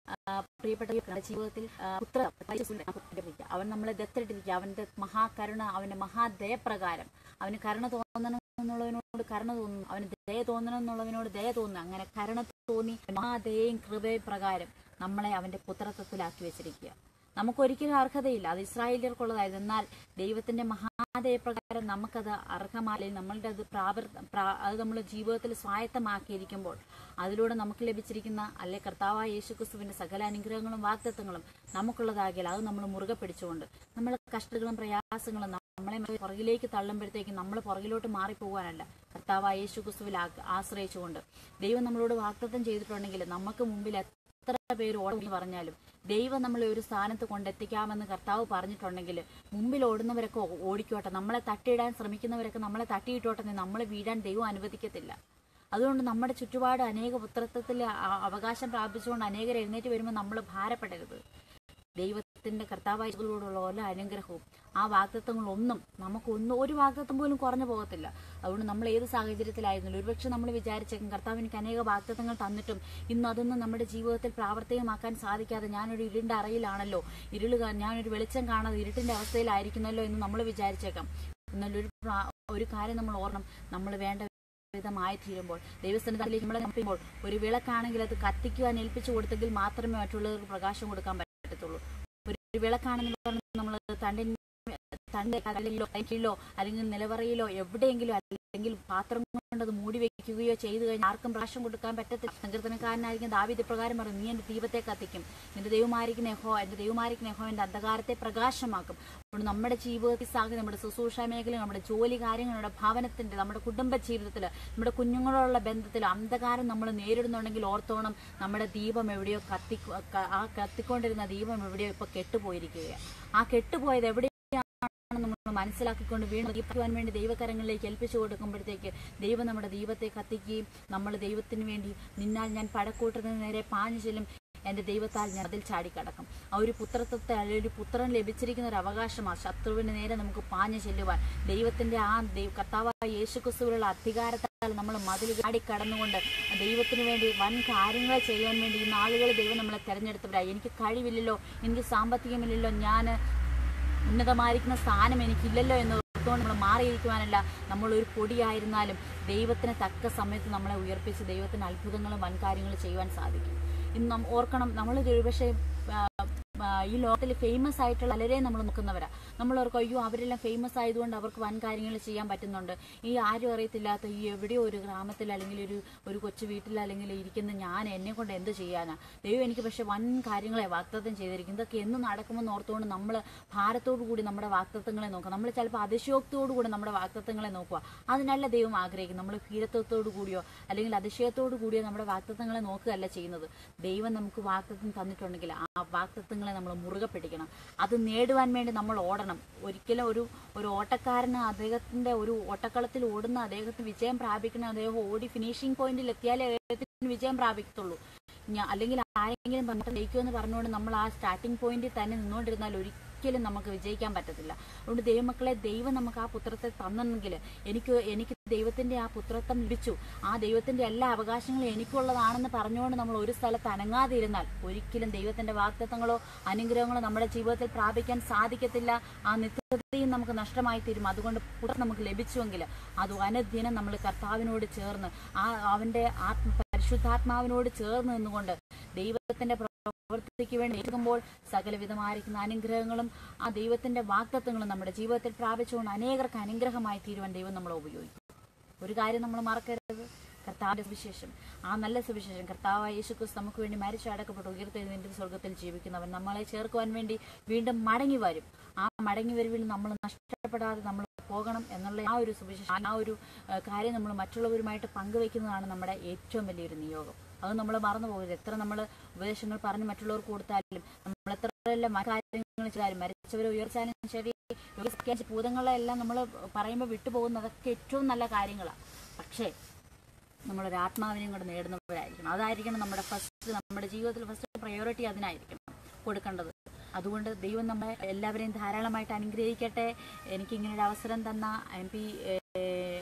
ആ, പ്രിയപ്പെട്ട നമ്മുടെ ജീവിതത്തിൽ ആ, പുത്ര പുത്രനിരിക്കുക. അവൻ നമ്മളെ ദത്തെടുത്തിരിക്കുക അവന്റെ മഹാകരുണ അവന്റെ മഹാദയപ്രകാരം അവന് കരുണ തോന്നണം എന്നുള്ളതിനോട് കരുണ തോന്നുന്നു അവന് ദയ തോന്നണം എന്നുള്ളതിനോട് ദയ തോന്നുന്നു അങ്ങനെ കരുണ തോന്നി മഹാദയയും കൃപയും പ്രകാരം നമ്മളെ അവന്റെ പുത്രത്വത്തിലാക്കി വെച്ചിരിക്കുക നമുക്കൊരിക്കലും അർഹതയില്ല അത് ഇസ്രായേലിയർക്കുള്ളതായിരുന്നു എന്നാൽ ദൈവത്തിന്റെ മഹാദയപ്രകാരം നമുക്കത് അർഹമായി നമ്മളുടെ അത് പ്രാവർ പ്രാ- അത് നമ്മൾ ജീവിതത്തിൽ സ്വായത്തമാക്കിയിരിക്കുമ്പോൾ അതിലൂടെ നമുക്ക് ലഭിച്ചിരിക്കുന്ന അല്ലെ കർത്താവായ യേശുക്രിസ്തുവിന്റെ സകല അനുഗ്രഹങ്ങളും വാഗ്ദത്വങ്ങളും നമുക്കുള്ളതാകിയാൽ അത് നമ്മൾ മുറുകെ പിടിച്ചുകൊണ്ട് നമ്മളെ കഷ്ടതകളും പ്രയാസങ്ങളും നമ്മളെ പുറകിലേക്ക് തള്ളുമ്പോഴത്തേക്കും നമ്മൾ പുറകിലോട്ട് മാറിപ്പോകാനല്ല കർത്താവായ യേശുക്രിസ്തുവിൽ ആ- ആശ്രയിച്ചുകൊണ്ട് ദൈവം നമ്മളോട് വാഗ്ദത്തം ചെയ്തിട്ടുണ്ടെങ്കിൽ നമുക്ക് മുമ്പിൽ എത്ര പേര് ഓടി പറഞ്ഞാലും ദൈവം നമ്മളെ ഒരു സ്ഥാനത്ത് കൊണ്ടെത്തിക്കാമെന്ന് കർത്താവ് പറഞ്ഞിട്ടുണ്ടെങ്കിൽ മുമ്പിൽ ഓടുന്നവരൊക്കെ ഓ- ഓടിക്കോട്ടെ നമ്മളെ തട്ടിയിടാൻ ശ്രമിക്കുന്നവരൊക്കെ നമ്മളെ തട്ടിയിട്ടോട്ടെ എന്ന് നമ്മളെ വീഴാൻ ദൈവം അനുവദിക്കത്തില്ല അതുകൊണ്ട് നമ്മുടെ ചുറ്റുപാട് അനേക പുത്രത്വത്തിൽ അ- അവകാശം പ്രാപിച്ചുകൊണ്ട് അനേകർ എഴുന്നേറ്റ് വരുമ്പോൾ നമ്മൾ ഭാരപ്പെടരുത് ദൈവത്തിന്റെ കർത്താവായിട്ടുള്ള ഓരോ അനുഗ്രഹവും ആ വാഗ്ദത്വങ്ങളൊന്നും നമുക്കൊന്നും ഒരു വാഗ്ദത്വം പോലും കുറഞ്ഞു പോകത്തില്ല അതുകൊണ്ട് നമ്മൾ ഏത് സാഹചര്യത്തിലായിരുന്നല്ലോ ഒരുപക്ഷെ നമ്മൾ വിചാരിച്ചേക്കും കർത്താവ് എനിക്ക് അനേക വാഗ്ദത്വങ്ങൾ തന്നിട്ടും ഇന്ന് അതൊന്നും നമ്മുടെ ജീവിതത്തിൽ പ്രാവർത്തികമാക്കാൻ സാധിക്കാതെ ഞാനൊരു ഇരുണ്ട അറയിലാണല്ലോ ഇരുള് കാ- ഞാനൊരു വെളിച്ചം കാണാതെ ഇരുട്ടിന്റെ അവസ്ഥയിലായിരിക്കുന്നല്ലോ എന്ന് നമ്മൾ വിചാരിച്ചേക്കാം എന്നാൽ ഒരു പ്രാ- ഒരു കാര്യം നമ്മൾ ഓർക്കണം നമ്മൾ വേണ്ട വിധമായി തീരുമ്പോൾ ദൈവസ്ഥാനത്തിലേക്ക് നമ്മളെ നമ്പുമ്പോൾ ഒരു വിളക്കാണെങ്കിൽ അത് കത്തിക്കുവാൻ ഏൽപ്പിച്ചു കൊടുത്തെങ്കിൽ മാത്രമേ മറ്റുള്ളവർക്ക് പ്രകാശം കൊടുക്കാൻ പറ്റത്തുള്ളൂ ഒരു ഒരു വിളക്കാണെന്ന് പറഞ്ഞ് നമ്മൾ തണ്ടിൻ തണ്ട് കല്ലിലോ കൈക്കിലോ അല്ലെങ്കിൽ നിലവറയിലോ എവിടെയെങ്കിലും അല്ലെങ്കിൽ പാത്രം കൊണ്ട് അത് മൂടി വെക്കുകയോ ചെയ്തു കഴിഞ്ഞാൽ ആർക്കും പ്രകാശം കൊടുക്കാൻ പറ്റത്തില്ല സങ്കീർത്തനക്കാരനായിരിക്കും ദാവിദ് പ്രകാരം പറഞ്ഞു നീ എന്റെ ദീപത്തെ കത്തിക്കും നിന്റെ ദൈവമായിരിക്കുന്ന യഹോ എന്റെ ദൈവമായിരിക്കുന്ന യഹോ എന്റെ അന്ധകാരത്തെ പ്രകാശമാക്കും അതുകൊണ്ട് നമ്മുടെ ജീവിതത്തിൽ സാഹചര്യം നമ്മുടെ ശുശ്രൂഷ മേഖല നമ്മുടെ ജോലി കാര്യങ്ങൾ നമ്മുടെ ഭവനത്തിന്റെ നമ്മുടെ കുടുംബ ജീവിതത്തിൽ നമ്മുടെ കുഞ്ഞുങ്ങളോടുള്ള ബന്ധത്തിൽ അന്ധകാരം നമ്മൾ നേരിടുന്നുണ്ടെങ്കിൽ ഓർത്തോണം നമ്മുടെ ദീപം എവിടെയോ കത്തി ക- ആ കത്തിക്കൊണ്ടിരുന്ന ദീപം എവിടെയോ ഇപ്പൊ കെട്ടുപോയിരിക്കുകയാണ് ആ കെട്ടുപോയത് എവിടെ ആണെന്ന് നമ്മൾ മനസ്സിലാക്കിക്കൊണ്ട് വീണ്ടും ദീപിക്കുവാൻ വേണ്ടി ദൈവകരങ്ങളിലേക്ക് ഏൽപ്പിച്ചു കൊടുക്കുമ്പോഴത്തേക്ക് ദൈവം നമ്മുടെ ദീപത്തെ കത്തിക്കുകയും നമ്മൾ ദൈവത്തിന് വേണ്ടി നിന്നാൽ ഞാൻ പടക്കൂട്ടത്തിന് നേരെ പാഞ്ഞു ചെല്ലും എന്റെ ദൈവത്താൽ ഞാൻ അതിൽ ചാടിക്കടക്കും ആ ഒരു പുത്രത്വത്തെ അല്ലെങ്കിൽ ഒരു പുത്രൻ ലഭിച്ചിരിക്കുന്ന ഒരു അവകാശമാണ് ശത്രുവിന് നേരെ നമുക്ക് പാഞ്ഞു ചെല്ലുവാൻ ദൈവത്തിന്റെ ആ ദൈവ കർത്താവായ യേശുക്രിസ്തുവിലുള്ള അധികാരത്താൽ നമ്മൾ മതിൽ ചാടി കടന്നുകൊണ്ട് ദൈവത്തിന് വേണ്ടി വൻ കാര്യങ്ങൾ ചെയ്യാൻ വേണ്ടി ഈ നാളുകൾ ദൈവം നമ്മളെ തെരഞ്ഞെടുത്തവരായി എനിക്ക് കഴിവില്ലല്ലോ എനിക്ക് സാമ്പത്തികമില്ലല്ലോ ഞാൻ ഉന്നതമായിരിക്കുന്ന സ്ഥാനം എനിക്കില്ലല്ലോ എന്ന് ഓർത്തുകൊണ്ട് നമ്മൾ മാറിയിരിക്കുവാനല്ല നമ്മൾ ഒരു പൊടിയായിരുന്നാലും ദൈവത്തിന് തക്ക സമയത്ത് നമ്മളെ ഉയർപ്പിച്ച് ദൈവത്തിന് അത്ഭുതങ്ങളും വൻകാര്യങ്ങളും ചെയ്യുവാൻ സാധിക്കും ഇന്ന് നം- ഓർക്കണം നമ്മൾ ഒരുപക്ഷെ ആ, ആ, ഈ ലോകത്തിൽ ഫേമസ് ആയിട്ടുള്ള പലരെയും നമ്മൾ നോക്കുന്നവരാ നമ്മൾ ഓർക്കും അയ്യോ അവരെല്ലാം ഫേമസ് ആയതുകൊണ്ട് അവർക്ക് വൻ കാര്യങ്ങൾ ചെയ്യാൻ പറ്റുന്നുണ്ട് ഈ ആരും അറിയത്തില്ലാത്ത ഈ എവിടെയോ ഒരു ഗ്രാമത്തിൽ അല്ലെങ്കിൽ ഒരു ഒരു കൊച്ചു വീട്ടിൽ അല്ലെങ്കിൽ ഇരിക്കുന്ന ഞാൻ എന്നെ കൊണ്ട് എന്ത് ചെയ്യാനാ ദൈവം എനിക്ക് പക്ഷെ വൻ കാര്യങ്ങളെ വാക്തത്വം ചെയ്തിരിക്കും ഇതൊക്കെ എന്ന് നടക്കുമെന്ന് ഓർത്തുകൊണ്ട് നമ്മൾ ഭാരത്തോടു കൂടി നമ്മുടെ വാക്തത്വങ്ങളെ നോക്കുക നമ്മൾ ചിലപ്പോൾ അതിശയോക്തിയോടു കൂടി നമ്മുടെ വാക്തത്വങ്ങളെ നോക്കുക അതിനല്ല ദൈവം ആഗ്രഹിക്കും നമ്മൾ ഭീരത്വത്തോടു കൂടിയോ അല്ലെങ്കിൽ അതിശയത്തോടു കൂടിയോ നമ്മുടെ വാക്തത്വങ്ങളെ നോക്കുകയല്ല ചെയ്യുന്നത് ദൈവം നമുക്ക് വാക്തത്വം തന്നിട്ടുണ്ടെങ്കിൽ ആ വാക്തത്വങ്ങളെ നമ്മൾ മുറുകെ പിടിക്കണം അത് നേടുവാൻ വേണ്ടി നമ്മൾ ഓടണം ഒരിക്കലും ഒരു ഒരു ഓട്ടക്കാരന് അദ്ദേഹത്തിന്റെ ഒരു ഓട്ടക്കളത്തിൽ ഓടുന്ന അദ്ദേഹത്തിന് വിജയം പ്രാപിക്കണം അദ്ദേഹം ഓടി ഫിനിഷിംഗ് പോയിന്റിൽ എത്തിയാലേ അദ്ദേഹത്തിന് വിജയം പ്രാപിക്കത്തുള്ളൂ ഞാ- അല്ലെങ്കിൽ ആരെങ്കിലും പറഞ്ഞിട്ട് ജയിക്കുമെന്ന് പറഞ്ഞുകൊണ്ട് നമ്മൾ ആ സ്റ്റാർട്ടിംഗ് പോയിന്റിൽ തന്നെ നിന്നുകൊണ്ടിരുന്നാൽ ഒരിക്കലും നമുക്ക് വിജയിക്കാൻ പറ്റത്തില്ല അതുകൊണ്ട് ദൈവമക്കളെ ദൈവം നമുക്ക് ആ പുത്രത്തെ തന്നെങ്കിൽ എനിക്ക് എനിക്ക് ദൈവത്തിന്റെ ആ പുത്രത്വം ലഭിച്ചു ആ ദൈവത്തിന്റെ എല്ലാ അവകാശങ്ങളും എനിക്കുള്ളതാണെന്ന് പറഞ്ഞുകൊണ്ട് നമ്മൾ ഒരു സ്ഥലത്ത് അനങ്ങാതിരുന്നാൽ ഒരിക്കലും ദൈവത്തിന്റെ വാഗ്ദത്തങ്ങളോ അനുഗ്രഹങ്ങളോ നമ്മുടെ ജീവിതത്തിൽ പ്രാപിക്കാൻ സാധിക്കത്തില്ല ആ നിത്യതയും നമുക്ക് നഷ്ടമായി തീരും അതുകൊണ്ട് പുത്രൻ നമുക്ക് ലഭിച്ചുവെങ്കിൽ അത് അനുദിനം നമ്മൾ കർത്താവിനോട് ചേർന്ന് ആ അവന്റെ ആത്മ പരിശുദ്ധാത്മാവിനോട് ചേർന്ന് നിന്നുകൊണ്ട് ദൈവത്തിന്റെ പ്രവൃത്തിക്ക് വേണ്ടി നിൽക്കുമ്പോൾ സകലവിധമായിരിക്കുന്ന അനുഗ്രഹങ്ങളും ആ ദൈവത്തിന്റെ വാക്തത്വങ്ങളും നമ്മുടെ ജീവിതത്തിൽ പ്രാപിച്ചുകൊണ്ട് അനേകർക്ക് അനുഗ്രഹമായി തീരുവാൻ ദൈവം നമ്മളെ ഉപയോഗിക്കും ഒരു കാര്യം നമ്മൾ മറക്കരുത് കർത്താവിന്റെ സുവിശേഷം ആ നല്ല സുവിശേഷം കർത്താവായ യേശുക്രിസ്തു നമുക്ക് വേണ്ടി മരിച്ചു അടക്കപ്പെട്ടു ഉയർത്തെഴുന്നേറ്റ് സ്വർഗത്തിൽ ജീവിക്കുന്നവൻ നമ്മളെ ചേർക്കുവാൻ വേണ്ടി വീണ്ടും മടങ്ങി വരും ആ മടങ്ങി വരവിൽ നമ്മൾ നഷ്ടപ്പെടാതെ നമ്മൾ പോകണം എന്നുള്ള ആ ഒരു സുവിശേഷം ആ ഒരു ഏഹ്, കാര്യം നമ്മൾ മറ്റുള്ളവരുമായിട്ട് പങ്കുവെക്കുന്നതാണ് നമ്മുടെ ഏറ്റവും വലിയൊരു നിയോഗം അത് നമ്മൾ മറന്നു പോകരുത് എത്ര നമ്മൾ ഉപദേശങ്ങൾ പറഞ്ഞ് മറ്റുള്ളവർക്ക് കൊടുത്താലും നമ്മൾ എത്ര എല്ലാം മറ്റു കാര്യങ്ങൾ ചെയ്താലും മരിച്ചവരെ ഉയർച്ചാലും ശരി യോഗ ഭൂതങ്ങളെല്ലാം നമ്മൾ പറയുമ്പോൾ വിട്ടുപോകുന്ന അതൊക്കെ ഏറ്റവും നല്ല കാര്യങ്ങളാണ് പക്ഷേ നമ്മളൊരു ആത്മാവിനെയും കൂടെ നേടുന്നവരായിരിക്കണം അതായിരിക്കണം നമ്മുടെ ഫസ്റ്റ് നമ്മുടെ ജീവിതത്തിൽ ഫസ്റ്റ് പ്രയോറിറ്റി അതിനായിരിക്കണം കൊടുക്കേണ്ടത് അതുകൊണ്ട് ദൈവം നമ്മളെ എല്ലാവരെയും ധാരാളമായിട്ട് അനുഗ്രഹിക്കട്ടെ എനിക്ക് ഇങ്ങനെ ഒരു അവസരം തന്ന M P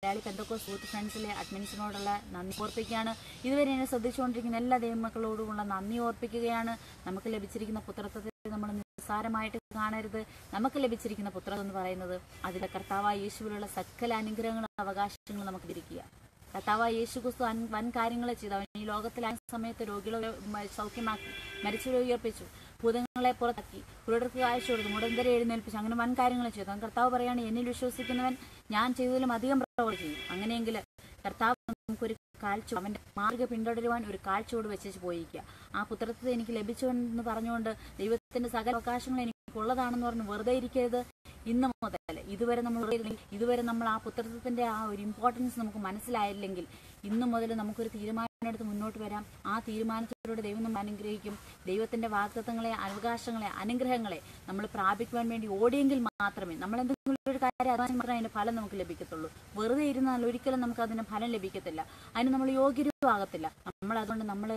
Malayali Pentecost youth ഫ്രണ്ട്സിലെ അഡ്മിൻസിനോടുള്ള നന്ദി ഓർപ്പിക്കുകയാണ് ഇതുവരെ എന്നെ ശ്രദ്ധിച്ചുകൊണ്ടിരിക്കുന്ന എല്ലാ ദൈവമക്കളോടുമുള്ള നന്ദി ഓർപ്പിക്കുകയാണ് നമുക്ക് ലഭിച്ചിരിക്കുന്ന പുത്രത്വത്തെ നമ്മൾ നിസ്സാരമായിട്ട് കാണരുത് നമുക്ക് ലഭിച്ചിരിക്കുന്ന പുത്രൻ എന്ന് പറയുന്നത് അതിലെ കർത്താവായ യേശുവിലുള്ള സകല അനുഗ്രഹങ്ങളും അവകാശങ്ങളും നമുക്ക് ഇരിക്കുക കർത്താവായ യേശു ക്രിസ്തു അൻ വൻ കാര്യങ്ങൾ ചെയ്തു അവൻ ഈ ലോകത്തിലായ സമയത്ത് രോഗികളെ മ- സൗഖ്യമാക്കി മരിച്ചവരെ ഉയർപ്പിച്ചു ഭൂതങ്ങളെ പുറത്താക്കി കുരുടർക്ക് കാഴ്ച കൊടുത്തു മുടന്തരെ എഴുന്നേൽപ്പിച്ചു അങ്ങനെ വൻ കാര്യങ്ങൾ ചെയ്തു അവൻ കർത്താവ് പറയാണ് എന്നിൽ വിശ്വസിക്കുന്നവൻ ഞാൻ ചെയ്തതിലും അധികം പ്രവർത്തി ചെയ്യും അങ്ങനെയെങ്കിൽ കർത്താവ് നമുക്കൊരു കാഴ്ച അവന്റെ മാർഗ പിന്തുടരുവാൻ ഒരു കാഴ്ചയോട് വെച്ച് പോയിരിക്കുക ആ പുത്രത്തെ എനിക്ക് ലഭിച്ചു എന്ന് പറഞ്ഞുകൊണ്ട് ദൈവത്തിന്റെ സകല അവകാശങ്ങൾ എനിക്ക് ഉള്ളതാണെന്ന് പറഞ്ഞ് വെറുതെ ഇരിക്കരുത് ഇന്ന് മുതൽ ഇതുവരെ നമ്മൾ വെറുതെ ഇതുവരെ നമ്മൾ ആ പുത്രത്വത്തിന്റെ ആ ഒരു ഇമ്പോർട്ടൻസ് നമുക്ക് മനസ്സിലായില്ലെങ്കിൽ ഇന്നു മുതൽ നമുക്കൊരു തീരുമാനം എടുത്ത് മുന്നോട്ട് വരാം ആ തീരുമാനത്തിലൂടെ ദൈവം നമ്മൾ അനുഗ്രഹിക്കും ദൈവത്തിന്റെ വാഗ്ദത്തങ്ങളെ അവകാശങ്ങളെ അനുഗ്രഹങ്ങളെ നമ്മൾ പ്രാപിക്കുവാൻ വേണ്ടി ഓടിയെങ്കിൽ മാത്രമേ നമ്മൾ എന്തെങ്കിലും ഒരു കാര്യം അതാണ് മാത്രമേ അതിന്റെ ഫലം നമുക്ക് ലഭിക്കത്തുള്ളൂ വെറുതെ ഇരുന്നാൽ ഒരിക്കലും നമുക്ക് അതിന് ഫലം ലഭിക്കത്തില്ല അതിന് നമ്മൾ യോഗ്യരും ആകത്തില്ല നമ്മൾ അതുകൊണ്ട് നമ്മൾ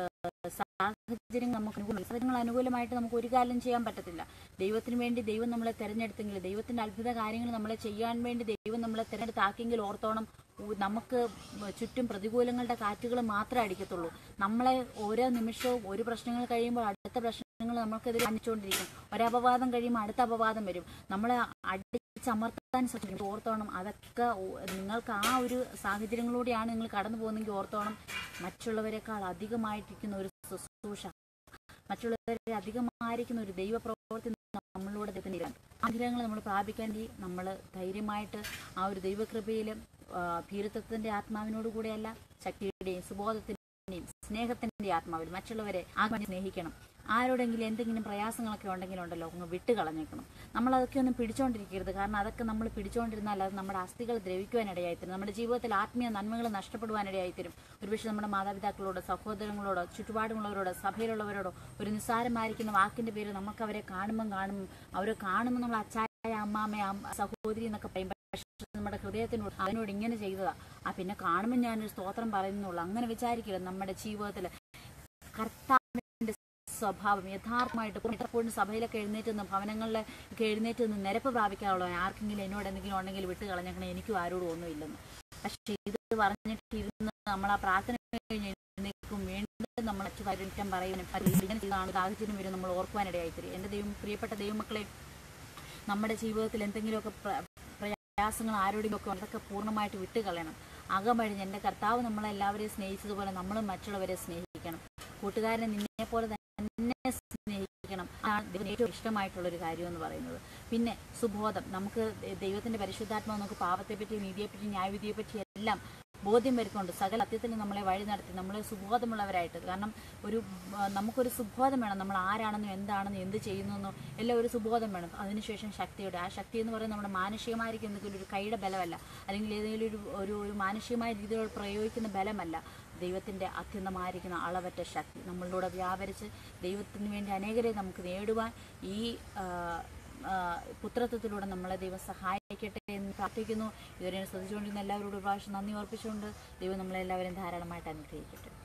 സാഹചര്യം നമുക്ക് അനുകൂലം സാഹചര്യങ്ങൾ അനുകൂലമായിട്ട് നമുക്ക് ഒരു കാര്യം ചെയ്യാൻ പറ്റത്തില്ല ദൈവത്തിന് വേണ്ടി ദൈവം നമ്മളെ തെരഞ്ഞെടുത്തെങ്കിൽ ദൈവത്തിന്റെ അത്ഭുത കാര്യങ്ങൾ നമ്മളെ ചെയ്യാൻ വേണ്ടി ദൈവം നമ്മളെ തെരഞ്ഞെടുത്താക്കിയെങ്കിൽ ഓർത്തോണം ഉ- നമുക്ക് ചുറ്റും പ്രതികൂലങ്ങളുടെ കാറ്റുകൾ മാത്രമേ അടിക്കത്തുള്ളൂ നമ്മളെ ഓരോ നിമിഷവും ഒരു പ്രശ്നങ്ങൾ കഴിയുമ്പോൾ അടുത്ത പ്രശ്നങ്ങൾ നമുക്കെതിരെ കാണിച്ചുകൊണ്ടിരിക്കും ഒരപവാദം കഴിയുമ്പോൾ അടുത്ത അപവാദം വരും നമ്മളെ അടിച്ചമർത്താൻ ശ്രമിക്കും ഓർത്തോണം അതൊക്കെ ഓ- നിങ്ങൾക്ക് ആ ഒരു സാഹചര്യങ്ങളിലൂടെയാണ് നിങ്ങൾ കടന്നു പോകുന്നെങ്കിൽ ഓർത്തോണം മറ്റുള്ളവരെക്കാൾ അധികമായിട്ടിരിക്കുന്ന ഒരു ശുശ്രൂഷ മറ്റുള്ളവരെ അധികമായിരിക്കുന്ന ഒരു ദൈവ പ്രവർത്തി നമ്മളിലൂടെ ദൈവത്തിന് ഇരാൻ ആഗ്രഹങ്ങൾ നമ്മൾ പ്രാപിക്കാൻ വേണ്ടി നമ്മൾ ധൈര്യമായിട്ട് ആ ഒരു ദൈവകൃപയിൽ ഭീരത്വത്തിന്റെ ആത്മാവിനോട് കൂടെയല്ല ശക്തിയുടെയും സുബോധത്തിന്റെയും സ്നേഹത്തിന്റെ ആത്മാവിൽ മറ്റുള്ളവരെ ആത്മാവിനെ സ്നേഹിക്കണം ആരോടെങ്കിലും എന്തെങ്കിലും പ്രയാസങ്ങളൊക്കെ ഉണ്ടെങ്കിലുണ്ടല്ലോ അങ്ങ് വിട്ട് കളഞ്ഞേക്കണം നമ്മൾ അതൊക്കെ ഒന്നും പിടിച്ചോണ്ടിരിക്കരുത് കാരണം അതൊക്കെ നമ്മൾ പിടിച്ചോണ്ടിരുന്നാൽ അത് നമ്മുടെ അസ്ഥികൾ ദ്രവിക്കുവാനിടയായിത്തരും നമ്മുടെ ജീവിതത്തിൽ ആത്മീയ നന്മകൾ നഷ്ടപ്പെടുവാനിടയായിത്തരും ഒരുപക്ഷെ നമ്മുടെ മാതാപിതാക്കളോട് സഹോദരങ്ങളോടോ ചുറ്റുപാടുമുള്ളവരോടോ സഭയിലുള്ളവരോടോ ഒരു നിസ്സാരമായിരിക്കുന്ന വാക്കിന്റെ പേര് നമുക്ക് അവരെ കാണുമ്പം കാണും അവരെ കാണുമ്പോൾ നമ്മൾ അച്ചായ അമ്മാമ്മ അമ്മ, സഹോദരി എന്നൊക്കെ പറയുമ്പോൾ പക്ഷേ നമ്മുടെ ഹൃദയത്തിനോട് അതിനോട് ഇങ്ങനെ ചെയ്തതാ ആ പിന്നെ കാണുമ്പോൾ ഞാനൊരു സ്തോത്രം പറയുന്നുള്ളൂ അങ്ങനെ വിചാരിക്കില്ല നമ്മുടെ ജീവിതത്തിൽ കർത്താവിന്റെ സ്വഭാവം യഥാർത്ഥമായിട്ട് എപ്പോഴും സഭയിലൊക്കെ എഴുന്നേറ്റ് നിന്ന് ഭവനങ്ങളിലൊക്കെ എഴുന്നേറ്റ് നിന്ന് നിരപ്പ് പ്രാപിക്കാനുള്ള ആർക്കെങ്കിലും എന്നോട് എന്തെങ്കിലും ഉണ്ടെങ്കിൽ വിട്ട് കളഞ്ഞേക്കണേ എനിക്കും ആരോടും ഒന്നുമില്ലെന്ന് പക്ഷേ ഇത് പറഞ്ഞിട്ട് ഇരുന്ന് നമ്മൾ ആ പ്രാർത്ഥന കഴിഞ്ഞ് എഴുന്നേൽക്കും വീണ്ടും നമ്മൾ മറ്റു കാര്യം പറയാനും ഇങ്ങനെ ചെയ്താണ് സാഹചര്യം വരും നമ്മൾ ഓർക്കുവാനിടയായിത്തരും എൻ്റെ ദൈവം പ്രിയപ്പെട്ട ദൈവമക്കളെ നമ്മുടെ ജീവിതത്തിൽ എന്തെങ്കിലുമൊക്കെ പ്ര- പ്രയാസങ്ങൾ ആരോടെങ്കിലും ഒക്കെ അതൊക്കെ പൂർണ്ണമായിട്ട് വിട്ട് കളയണം അകമഴിഞ്ഞ് എൻ്റെ കർത്താവ് നമ്മളെല്ലാവരെയും സ്നേഹിച്ചതുപോലെ നമ്മളും മറ്റുള്ളവരെ സ്നേഹിക്കണം കൂട്ടുകാരനെ നിന്നെ പോലെ തന്നെ സ്നേഹിക്കണം അതാണ് ദൈവത്തിന് ഏറ്റവും ഇഷ്ടമായിട്ടുള്ള ഒരു കാര്യം എന്ന് പറയുന്നത് പിന്നെ സുബോധം നമുക്ക് ദൈവത്തിന്റെ പരിശുദ്ധാത്മാവ് നമുക്ക് പാപത്തെപ്പറ്റി നീതിയെപ്പറ്റി ന്യായവിധിയെപ്പറ്റി എല്ലാം ബോധ്യം വരുന്നുണ്ട് സകല സത്യത്തിൽ നമ്മളെ വഴി നടത്തി നമ്മളെ സുബോധമുള്ളവരായിട്ട് കാരണം ഒരു ആ, നമുക്കൊരു സുബോധം വേണം നമ്മൾ ആരാണെന്നും എന്താണെന്നും എന്ത് ചെയ്യുന്നെന്നും എല്ലാം ഒരു സുബോധം വേണം അതിനുശേഷം ശക്തിയുടെ ആ ശക്തി എന്ന് പറയുന്നത് നമ്മുടെ മാനുഷികമായിരിക്കും എന്തെങ്കിലും ഒരു കൈയുടെ ബലമല്ല അല്ലെങ്കിൽ ഏതെങ്കിലും ഒരു ഒരു ഒരു മാനുഷികമായ രീതിയിൽ പ്രയോഗിക്കുന്ന ബലമല്ല ദൈവത്തിൻ്റെ അത്യന്തമായിരിക്കുന്ന അളവറ്റ ശക്തി നമ്മളിലൂടെ വ്യാപരിച്ച് ദൈവത്തിന് വേണ്ടി അനേകരെ നമുക്ക് നേടുവാൻ ഈ ആ, ആ, പുത്രത്വത്തിലൂടെ നമ്മളെ ദൈവം സഹായിക്കട്ടെ എന്ന് പ്രാർത്ഥിക്കുന്നു ഇതുവരെ ശ്രദ്ധിച്ചുകൊണ്ടിരുന്ന എല്ലാവരോടും ഒരു പ്രാവശ്യം നന്ദി ഓർപ്പിച്ചുകൊണ്ട് ദൈവം നമ്മളെല്ലാവരും ധാരാളമായിട്ട് അനുഗ്രഹിക്കട്ടെ